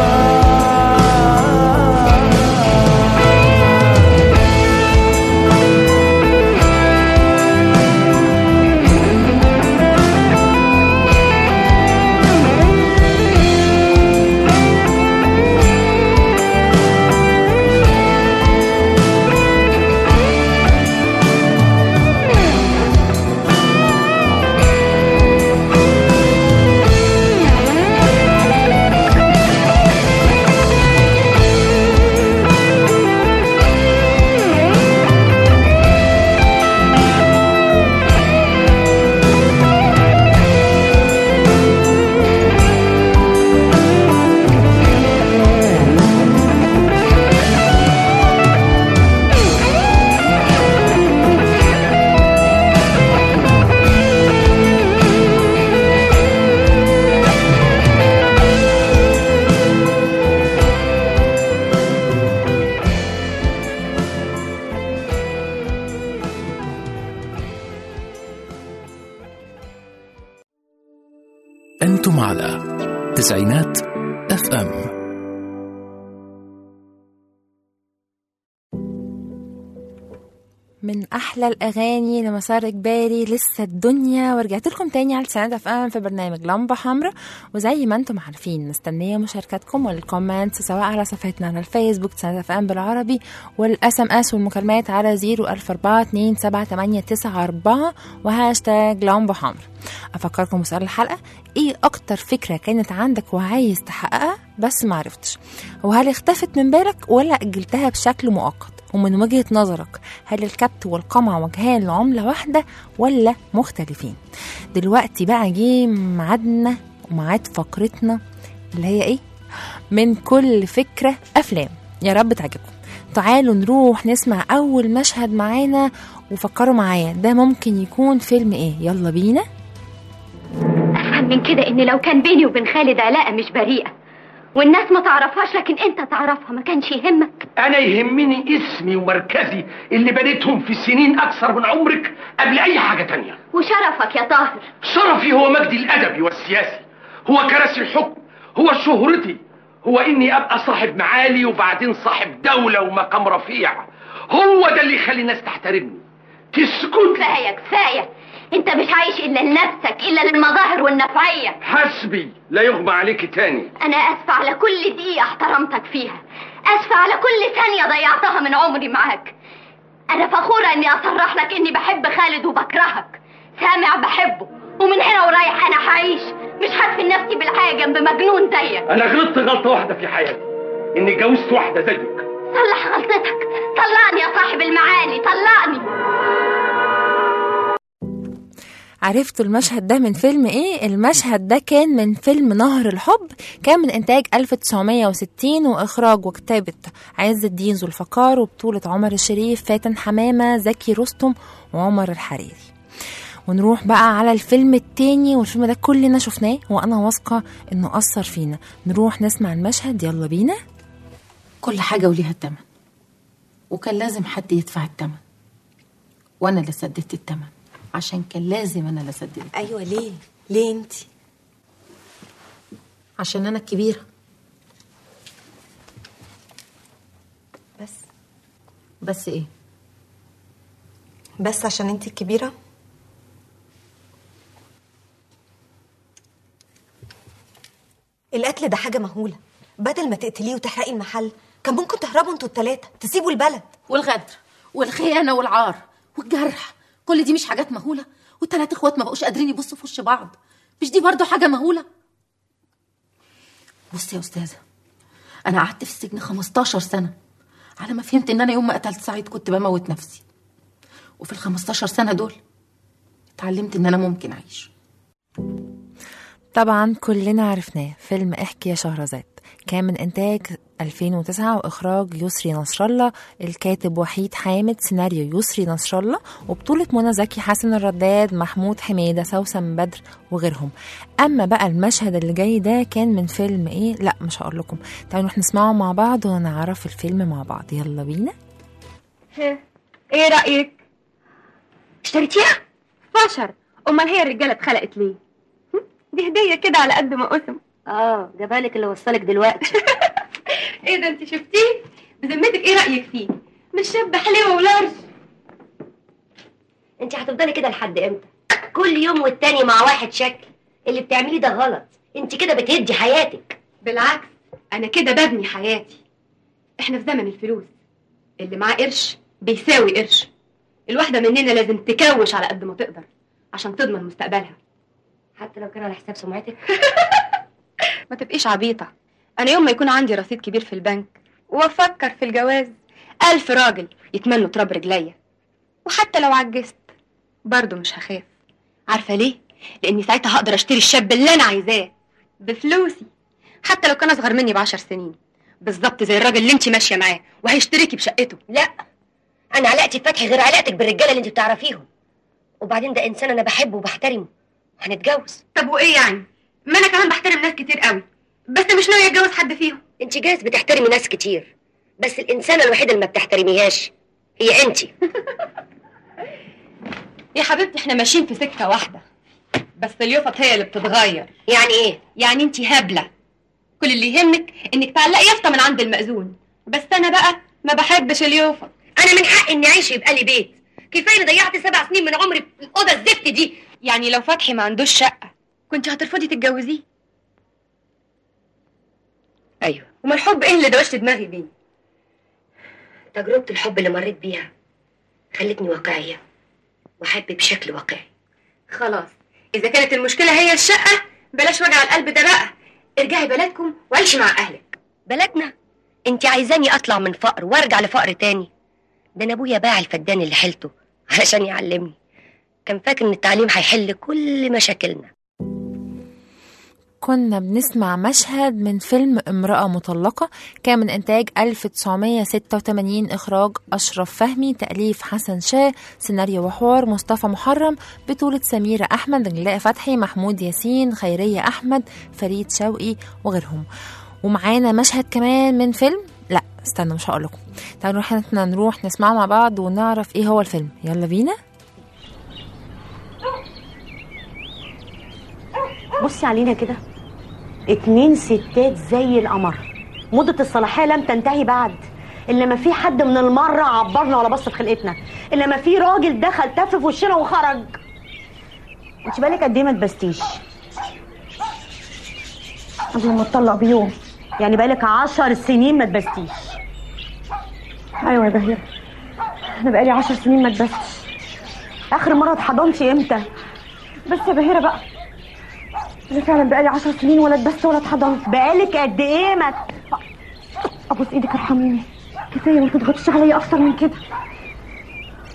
S11: وفات
S1: أنتم على تسعينات اف ام
S7: من احلى الاغاني لمسار اجباري لسه الدنيا ورجعت لكم تاني على سنة اف ام في برنامج لمبه حمراء وزي ما انتم عارفين مستنيه مشاركاتكم والكومنتس سواء على صفحتنا على الفيسبوك سنة اف ام بالعربي والاس ام اس والمكالمات على 004 وهاشتاج لمبه حمراء افكركم بسؤال الحلقه ايه اكتر فكره كانت عندك وعايز تحققها بس معرفتش وهل اختفت من بالك ولا اجلتها بشكل مؤقت ومن وجهة نظرك هل الكبت والقمع وجهان لعملة واحدة ولا مختلفين دلوقتي بقى جه ميعادنا وميعاد فقرتنا اللي هي ايه من كل فكرة أفلام يا رب تعجبكم تعالوا نروح نسمع أول مشهد معانا وفكروا معايا ده ممكن يكون فيلم ايه يلا بينا
S12: أفهم من كده إن لو كان بيني وبين خالد علاقة مش بريئة والناس ما تعرفهاش لكن أنت تعرفها ما كانش يهمك
S13: انا يهمني اسمي ومركزي اللي بنيتهم في سنين اكثر من عمرك قبل اي حاجه تانية
S12: وشرفك يا طاهر
S13: شرفي هو مجدي الادبي والسياسي هو كراسي الحكم هو شهرتي هو اني ابقى صاحب معالي وبعدين صاحب دولة ومقام رفيع هو ده اللي يخلي الناس تحترمني تسكت
S12: كفاية كفاية أنت مش عايش إلا لنفسك إلا للمظاهر والنفعية
S13: حسبي لا يغمى عليك تاني
S12: أنا آسفة على كل دقيقة احترمتك فيها آسفة على كل ثانية ضيعتها من عمري معاك أنا فخورة إني أصرح لك إني بحب خالد وبكرهك سامع بحبه ومن هنا ورايح أنا هعيش مش هدفن نفسي بالحياة جنب مجنون زيك
S13: انا غلطت غلطة واحدة في حياتي اني اتجوزت واحدة زيك
S12: صلح غلطتك صلح معالي طلقني
S7: عرفتوا المشهد ده من فيلم ايه؟ المشهد ده كان من فيلم نهر الحب كان من انتاج 1960 واخراج وكتابة عز الدين ذو الفقار وبطولة عمر الشريف فاتن حمامة زكي رستم وعمر الحريري ونروح بقى على الفيلم التاني والفيلم ده كلنا شفناه وانا واثقة انه اثر فينا نروح نسمع المشهد يلا بينا
S14: كل حاجة وليها التمن وكان لازم حد يدفع التمن وأنا اللي سددت التمن عشان كان لازم أنا اللي أسدد
S3: ايوه ليه ليه انت
S14: عشان أنا الكبيرة
S3: بس
S14: بس إيه
S3: بس عشان انت الكبيره القتل ده حاجه مهوله بدل ما تقتليه وتحرقي المحل كان ممكن تهربوا انتوا التلاته تسيبوا البلد
S14: والغدر والخيانة والعار والجرح كل دي مش حاجات مهولة والتلات اخوات ما بقوش قادرين يبصوا في وش بعض مش دي برضو حاجة مهولة بصي يا أستاذة أنا قعدت في السجن 15 سنة على ما فهمت إن أنا يوم ما قتلت سعيد كنت بموت نفسي وفي ال 15 سنة دول اتعلمت إن أنا ممكن أعيش
S7: طبعا كلنا عرفناه فيلم احكي يا شهرزاد كان من انتاج 2009 واخراج يسري نصر الله الكاتب وحيد حامد سيناريو يسري نصر الله وبطولة منى زكي حسن الرداد محمود حميدة سوسن بدر وغيرهم اما بقى المشهد اللي جاي ده كان من فيلم ايه لا مش هقول لكم تعالوا نروح نسمعه مع بعض ونعرف الفيلم مع بعض يلا بينا
S15: ايه رأيك؟ اشتريتيها؟ بشر امال هي الرجالة اتخلقت ليه؟ هم؟ دي هدية كده على قد ما قسم
S16: اه جابالك اللي وصلك دلوقتي
S15: ايه ده انت شفتيه؟ بذمتك ايه رأيك فيه؟ مش شاب حلو ولارج
S16: انت هتفضلي كده لحد امتى كل يوم والتاني مع واحد شكل اللي بتعمليه ده غلط انت كده بتهدي حياتك
S15: بالعكس انا كده ببني حياتي احنا في زمن الفلوس اللي معاه قرش بيساوي قرش الواحدة مننا لازم تكوش على قد ما تقدر عشان تضمن مستقبلها
S16: حتى لو كان على حساب سمعتك
S15: ما تبقيش عبيطة أنا يوم ما يكون عندي رصيد كبير في البنك وأفكر في الجواز ألف راجل يتمنوا تراب رجليا وحتى لو عجزت برضه مش هخاف عارفة ليه؟ لأني ساعتها هقدر أشتري الشاب اللي أنا عايزاه بفلوسي حتى لو كان أصغر مني بعشر سنين بالظبط زي الراجل اللي انت ماشية معاه وهيشتريكي بشقته
S16: لا انا علاقتي بفتحي غير علاقتك بالرجاله اللي انت بتعرفيهم وبعدين ده انسان انا بحبه وبحترمه هنتجوز
S15: طب وإيه يعني؟ ما أنا كمان بحترم ناس كتير قوي بس مش ناوية أتجوز حد فيهم
S16: انت جايز بتحترمي ناس كتير بس الانسانه الوحيده اللي ما بتحترميهاش هي انت
S15: يا حبيبتي احنا ماشيين في سكة واحدة بس اليوفط هي اللي بتتغير
S16: يعني ايه؟
S15: يعني انت هبلة كل اللي يهمك انك تعلقي يافطة من عند المأذون بس انا بقى ما بحبش اليوفط
S16: انا من حقي اني اعيش يبقى لي بيت كفايه اني ضيعت سبع سنين من عمري في الاوضه الزفت دي
S15: يعني لو فتحي ما عندوش شقة كنت هترفضي تتجوزيه
S16: ايوه
S15: وما الحب ايه اللي دوشت دماغي بيه
S16: تجربه الحب اللي مريت بيها خلتني واقعيه واحب بشكل واقعي
S15: خلاص اذا كانت المشكلة هي الشقة بلاش وجع القلب ده بقى ارجعي بلدكم وعيشي مع اهلك
S16: بلدنا انت عايزاني اطلع من فقر وارجع لفقر تاني ده انا ابويا باع الفدان اللي حيلته علشان يعلمني كان فاكر ان التعليم هيحل كل مشاكلنا
S7: كنا بنسمع مشهد من فيلم امرأة مطلقة كان من إنتاج 1986 إخراج أشرف فهمي تأليف حسن شاه سيناريو وحوار مصطفى محرم بطولة سميرة أحمد نجلاء فتحي محمود ياسين خيرية أحمد فريد شوقي وغيرهم ومعانا مشهد كمان من فيلم لا استنى مش هقول لكم تعالوا نروح احنا نروح نسمعه مع بعض ونعرف ايه هو الفيلم يلا بينا
S17: بصي علينا كده اتنين ستات زي القمر مدة الصلاحية لم تنتهي بعد إلا ما في حد من المرة عبرنا ولا بص في خلقتنا إلا ما في راجل دخل تف في وشنا وخرج انت بالك قد ايه ما تبستيش قبل ما اتطلق بيوم يعني بقالك عشر سنين ما تبستيش ايوه يا بهيرة انا بقالي عشر سنين ما اتبستش اخر مرة اتحضنتي امتى بس يا بهيرة بقى انا فعلا بقالي عشر سنين ولا اتبست ولا اتحضنت بقالك قد ايه ما ت- ابوس ايدك ارحميني كفايه ما تضغطيش عليا اكتر من كده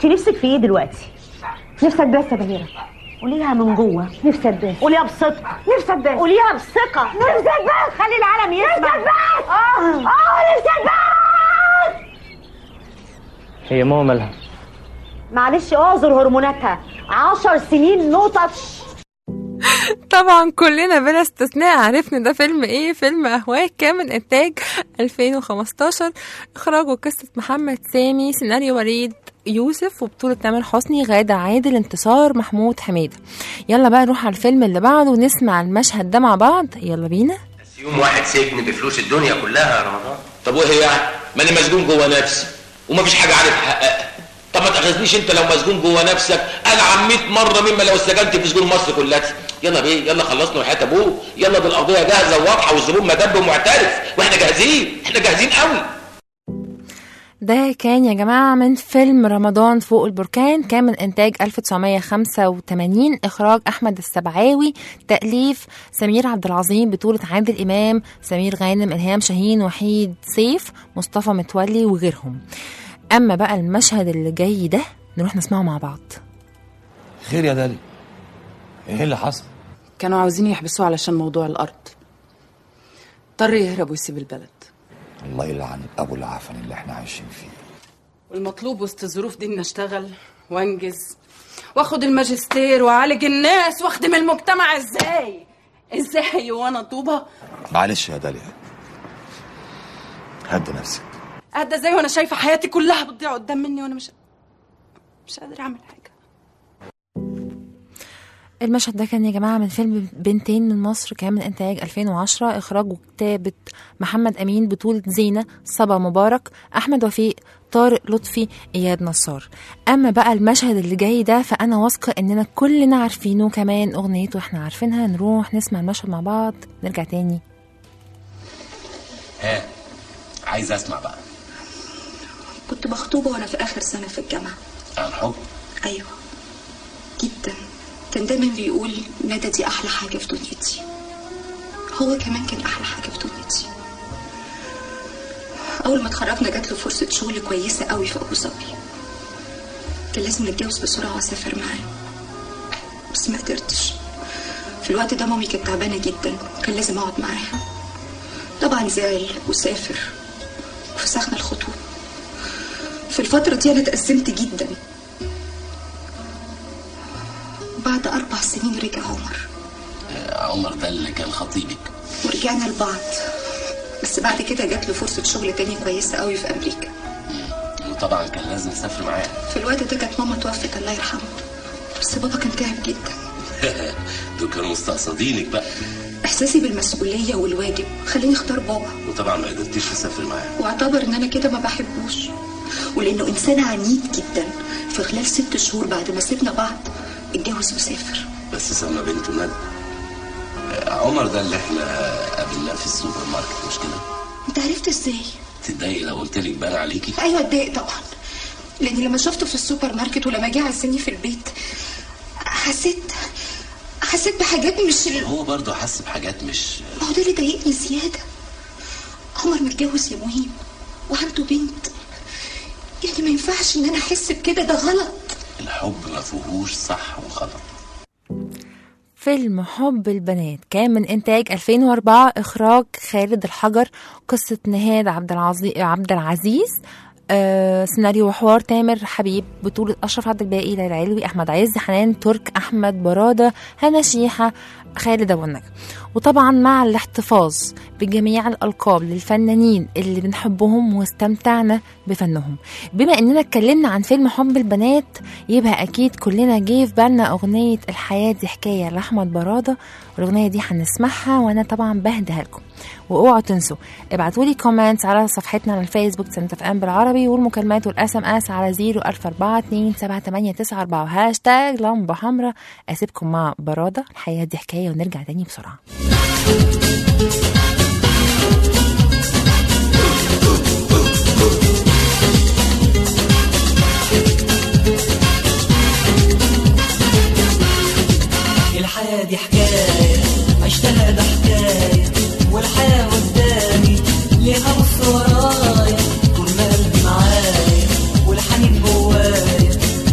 S17: انت نفسك في ايه دلوقتي نفسي اتباس يا بهيره قوليها من جوه نفسي اتباس قوليها بصدق نفسي اتباس قوليها بثقه نفسي اتباس خلي العالم يسمع نفسي اتباس اه اه نفسي اتباس
S18: هي ماما مالها
S17: معلش اعذر هرموناتها عشر سنين نو تاتش
S7: طبعا كلنا بلا استثناء عرفنا ده فيلم ايه فيلم اهواك كان من انتاج 2015 اخراج وقصة محمد سامي سيناريو وليد يوسف وبطولة تامر حسني غادة عادل انتصار محمود حميدة يلا بقى نروح على الفيلم اللي بعده ونسمع المشهد ده مع بعض يلا بينا
S19: يوم واحد سجن بفلوس الدنيا كلها يا رمضان
S20: طب وايه يعني ماني مسجون جوه نفسي ومفيش حاجه عارف احققها طب ما تاخذنيش انت لو مسجون جوه نفسك العب 100 مره مما لو استجنت في سجون مصر كلها يلا بيه يلا خلصنا وحياه ابوه يلا دي القضيه جاهزه وواضحه والزبون مدب ومعترف واحنا جاهزين احنا جاهزين قوي
S7: ده كان يا جماعة من فيلم رمضان فوق البركان كان من إنتاج 1985 إخراج أحمد السبعاوي تأليف سمير عبد العظيم بطولة عادل إمام سمير غانم إلهام شاهين وحيد سيف مصطفى متولي وغيرهم أما بقى المشهد اللي جاي ده نروح نسمعه مع بعض
S21: خير يا دالي ايه اللي حصل
S22: كانوا عاوزين يحبسوه علشان موضوع الأرض اضطر يهرب ويسيب البلد
S21: الله يلعن ابو العفن اللي احنا عايشين فيه
S22: والمطلوب وسط الظروف دي اني اشتغل وانجز واخد الماجستير واعالج الناس واخدم المجتمع ازاي ازاي وانا طوبه
S21: معلش يا داليا هدي نفسك
S22: قاعده ازاي وانا شايفه حياتي كلها بتضيع قدام مني وانا مش مش قادره اعمل حاجه
S7: المشهد ده كان يا جماعة من فيلم بنتين من مصر كان من إنتاج 2010 إخراج وكتابة محمد أمين بطولة زينة صبا مبارك أحمد وفيق طارق لطفي إياد نصار أما بقى المشهد اللي جاي ده فأنا واثقة إننا كلنا عارفينه كمان أغنيته إحنا عارفينها نروح نسمع المشهد مع بعض نرجع تاني
S20: ها عايز اسمع بقى
S23: كنت مخطوبة وأنا في آخر سنة في الجامعة
S20: عن حب
S23: أيوة جدا كان دايما بيقول ندى دي أحلى حاجة في دنيتي هو كمان كان أحلى حاجة في دنيتي أول ما اتخرجنا جات له فرصة شغل كويسة قوي في أبو ظبي كان لازم نتجوز بسرعة وأسافر معاه بس ما قدرتش في الوقت ده مامي كانت تعبانة جدا كان لازم أقعد معاها طبعا زعل وسافر وفسخنا الخطوبة في الفترة دي أنا اتأزمت جدا بعد أربع سنين رجع عمر
S20: آه، عمر ده اللي كان خطيبك
S23: ورجعنا لبعض بس بعد كده جات له فرصة شغل تاني كويسة قوي في أمريكا
S20: وطبعا كان لازم اسافر معاه
S23: في الوقت ده كانت ماما توفت الله يرحمه بس بابا كان تعب جدا
S20: دول كانوا مستقصدينك بقى
S23: إحساسي بالمسؤولية والواجب خليني أختار بابا
S20: وطبعا ما قدرتيش تسافر معاه
S23: واعتبر إن أنا كده ما بحبوش ولأنه إنسان عنيد جدا في خلال ست شهور بعد ما سيبنا بعض اتجوز وسافر
S20: بس سمى بنته ندى آه، عمر ده اللي احنا قابلناه في السوبر ماركت مش كده
S23: أنت عرفت إزاي؟
S20: تتضايقي لو قلت لك بان عليكي
S23: أيوة اتضايق طبعا لأن لما شفته في السوبر ماركت ولما جه عزني في البيت حسيت حسيت بحاجات مش ال-
S20: هو برضه حس بحاجات مش
S23: ما هو ده اللي ضايقني زيادة عمر متجوز يا مهم وعنده بنت يعني ما ينفعش ان انا احس بكده ده غلط
S20: الحب ما فيهوش صح وغلط
S7: فيلم حب البنات كان من إنتاج 2004 إخراج خالد الحجر قصة نهاد عبد العزيز عبد العزيز آه سيناريو وحوار تامر حبيب بطولة أشرف عبد الباقي ليلى علوي أحمد عز حنان ترك أحمد برادة هنا شيحة خالد أبو النجا وطبعا مع الاحتفاظ بجميع الألقاب للفنانين اللي بنحبهم واستمتعنا بفنهم بما إننا اتكلمنا عن فيلم حب البنات يبقى أكيد كلنا جه في بالنا أغنية الحياة دي حكاية لأحمد برادة والأغنية دي هنسمعها وأنا طبعا بهديها لكم واوعوا تنسوا ابعتوا لي كومنتس على صفحتنا على الفيسبوك سنة اف ام بالعربي والمكالمات والاس ام اس على 004278994 وهاشتاج لمبة حمراء اسيبكم مع برادة الحياة دي حكاية ونرجع تاني بسرعة
S24: الحياة دي حكاية عشتها ده حكاية والحياة قدامي ليها بص ورايا طول ما قلبي معايا والحنين جوايا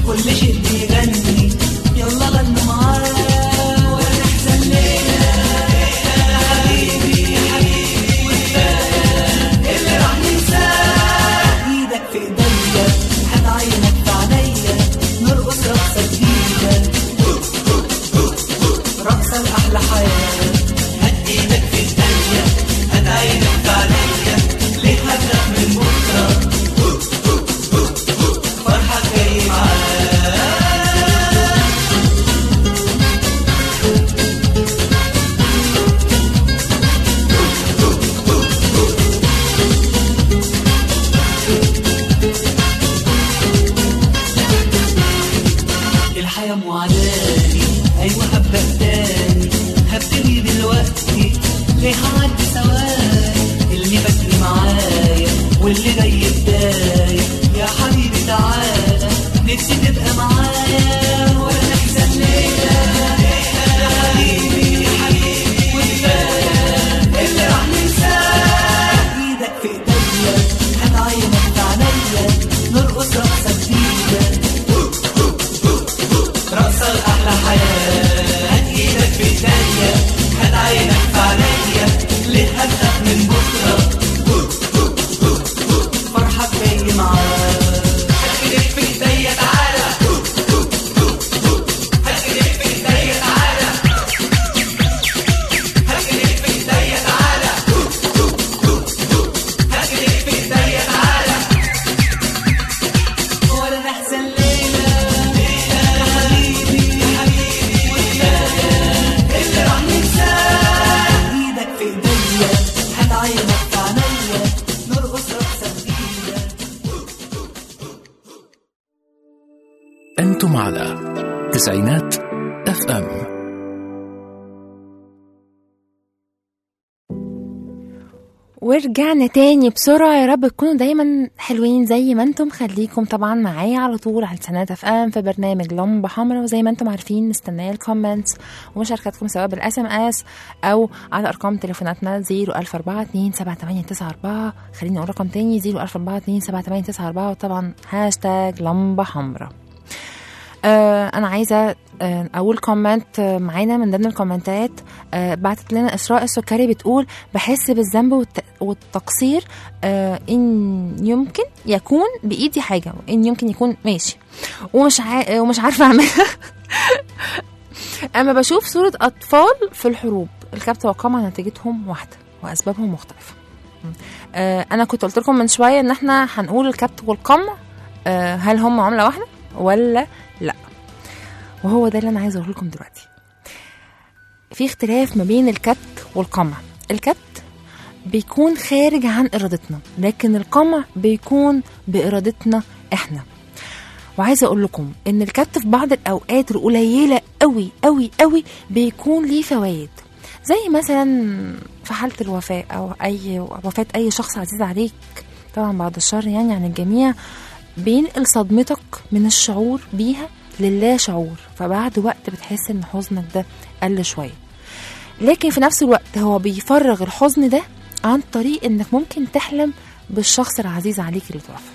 S1: أنتم على تسعينات اف ام
S7: ورجعنا تاني بسرعة يا رب تكونوا دايما حلوين زي ما انتم خليكم طبعا معايا على طول على سنات اف ام في برنامج لمبة حمراء وزي ما انتم عارفين مستنية الكومنتس ومشاركاتكم سواء بالاس ام اس او على ارقام تليفوناتنا 01042 7894 خليني اقول رقم تاني 01042 7894 وطبعا هاشتاج لمبة حمراء آه انا عايزه آه اقول كومنت آه معانا من ضمن الكومنتات آه بعتت لنا اسراء السكري بتقول بحس بالذنب والت- والتقصير آه ان يمكن يكون بايدي حاجه وان يمكن يكون ماشي ومش عا... ومش عارفه اعملها اما بشوف صوره اطفال في الحروب الكبت والقمع نتيجتهم واحده واسبابهم مختلفه آه انا كنت قلت لكم من شويه ان احنا هنقول الكبت والقمع آه هل هم عمله واحده ولا لا وهو ده اللي انا عايزه اقوله لكم دلوقتي في اختلاف ما بين الكبت والقمع الكبت بيكون خارج عن ارادتنا لكن القمع بيكون بارادتنا احنا وعايزه اقول لكم ان الكبت في بعض الاوقات القليله قوي قوي قوي بيكون ليه فوائد زي مثلا في حاله الوفاه او اي وفاه اي شخص عزيز عليك طبعا بعد الشر يعني عن الجميع بينقل صدمتك من الشعور بيها للا شعور فبعد وقت بتحس ان حزنك ده قل شويه لكن في نفس الوقت هو بيفرغ الحزن ده عن طريق انك ممكن تحلم بالشخص العزيز عليك اللي توفى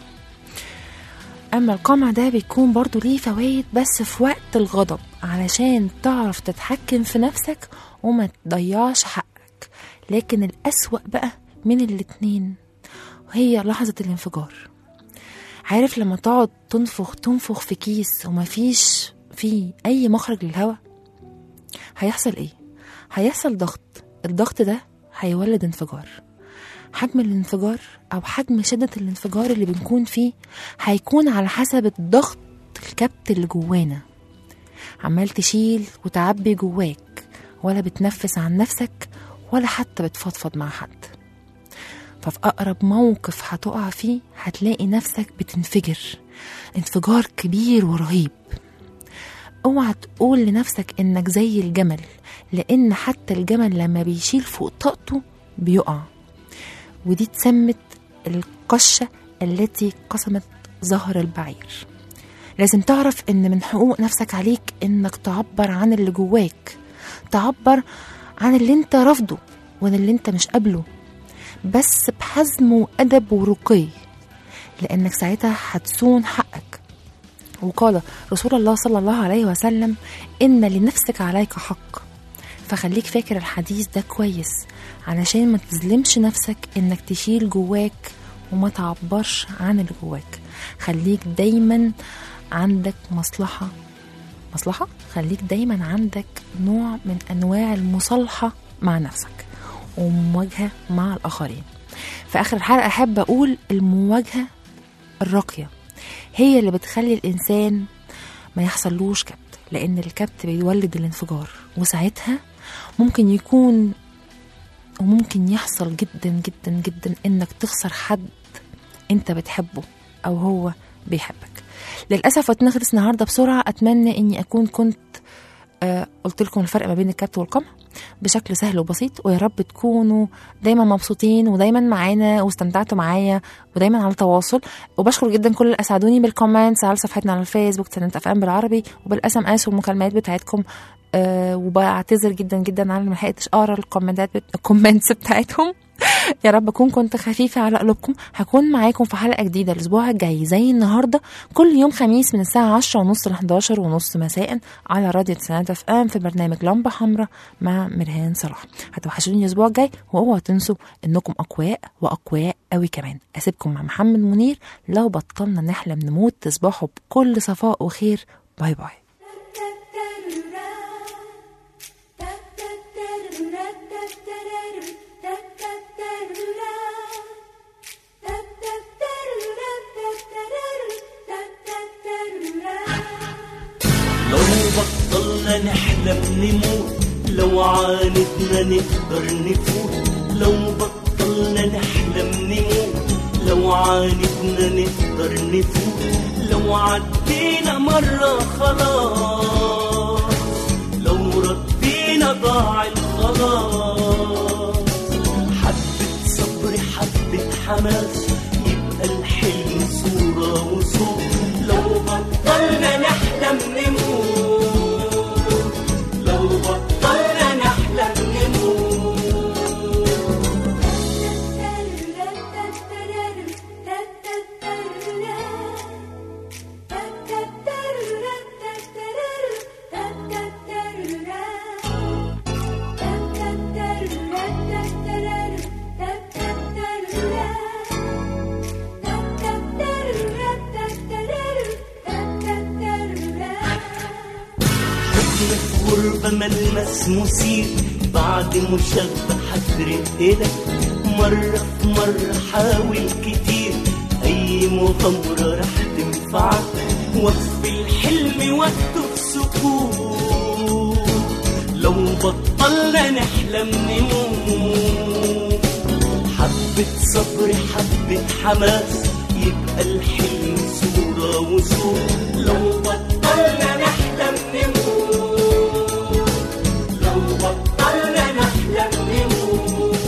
S7: اما القمع ده بيكون برضو ليه فوائد بس في وقت الغضب علشان تعرف تتحكم في نفسك وما تضيعش حقك لكن الأسوأ بقى من الاتنين هي لحظة الانفجار عارف لما تقعد تنفخ تنفخ في كيس ومفيش فيه أي مخرج للهواء هيحصل ايه؟ هيحصل ضغط الضغط ده هيولد انفجار حجم الانفجار أو حجم شدة الانفجار اللي بنكون فيه هيكون على حسب الضغط الكبت اللي جوانا عمال تشيل وتعبي جواك ولا بتنفس عن نفسك ولا حتى بتفضفض مع حد ففي أقرب موقف هتقع فيه هتلاقي نفسك بتنفجر انفجار كبير ورهيب اوعى تقول لنفسك انك زي الجمل لان حتى الجمل لما بيشيل فوق طاقته بيقع ودي اتسمت القشة التي قسمت ظهر البعير لازم تعرف ان من حقوق نفسك عليك انك تعبر عن اللي جواك تعبر عن اللي انت رافضه وعن اللي انت مش قابله بس بحزم وأدب ورقي لأنك ساعتها هتصون حقك وقال رسول الله صلى الله عليه وسلم إن لنفسك عليك حق فخليك فاكر الحديث ده كويس علشان ما تظلمش نفسك إنك تشيل جواك وما تعبرش عن اللي جواك خليك دايما عندك مصلحة مصلحة خليك دايما عندك نوع من أنواع المصالحة مع نفسك ومواجهة مع الآخرين في آخر الحلقة أحب أقول المواجهة الراقية هي اللي بتخلي الإنسان ما يحصلوش كبت لأن الكبت بيولد الانفجار وساعتها ممكن يكون وممكن يحصل جدا جدا جدا إنك تخسر حد أنت بتحبه أو هو بيحبك للأسف وقتنا خلص النهاردة بسرعة أتمنى إني أكون كنت آه قلت لكم الفرق ما بين الكبت والقمع بشكل سهل وبسيط ويا رب تكونوا دايما مبسوطين ودايما معانا واستمتعتوا معايا ودايما على تواصل وبشكر جدا كل اللي اسعدوني بالكومنتس على صفحتنا على الفيسبوك سنة اف ام بالعربي وبالاس ام اس والمكالمات بتاعتكم أه وبعتذر جدا جدا على ما لحقتش اقرا الكومنتات بت... الكومنتس بتاعتهم يا رب اكون كنت خفيفه على قلوبكم هكون معاكم في حلقه جديده الاسبوع الجاي زي النهارده كل يوم خميس من الساعه 10 ونص ل 11 ونص مساء على راديو تسعينات اف ام في برنامج لمبه حمراء مع مرهان صلاح هتوحشوني الاسبوع الجاي واوعوا تنسوا انكم اقوياء واقوياء قوي كمان اسيبكم مع محمد منير لو بطلنا نحلم نموت تصبحوا بكل صفاء وخير باي باي
S24: لو بطلنا نحلم نموت لو عانتنا نقدر نفوت لو بطلنا نحلم نموت لو لو عاندنا نقدر نفوت لو عدينا مرة خلاص لو ردينا ضاع الخلاص حبة صبر حبة حماس يبقى الحلم صورة وصوت لو بطلنا نحلم نموت لو بطلنا نحلم نموت حضن في غربة ملمس مثير بعد مشبع هفرق ايدك مرة في مرة حاول كتير أي مغامرة رح تنفعك وقف الحلم وقته في سكوت لو بطلنا نحلم نموت حبة صبر حبة حماس يبقى الحلم صورة وصوت لو بطلنا نحلم نموت لو بطلنا نحلم نموت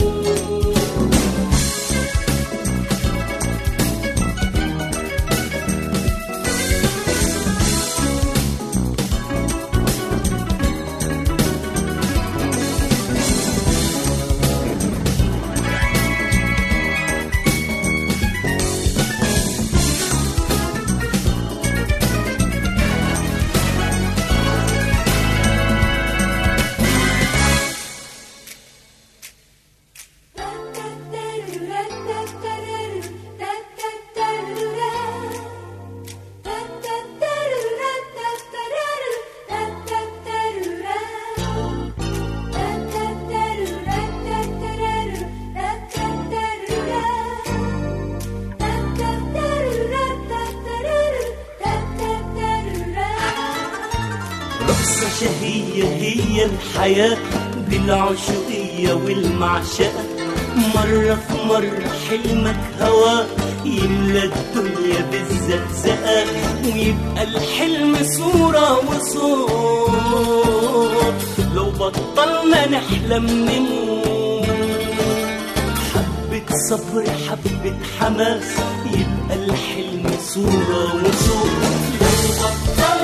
S24: رقصة شهية هي الحياة بالعشقية والمعشقة مرة في مرة حلمك هوا يملى الدنيا بالزقزقة ويبقى الحلم صورة وصوت لو بطلنا نحلم نموت حبة صبر حبة حماس يبقى الحلم صورة وصوت لو بطلنا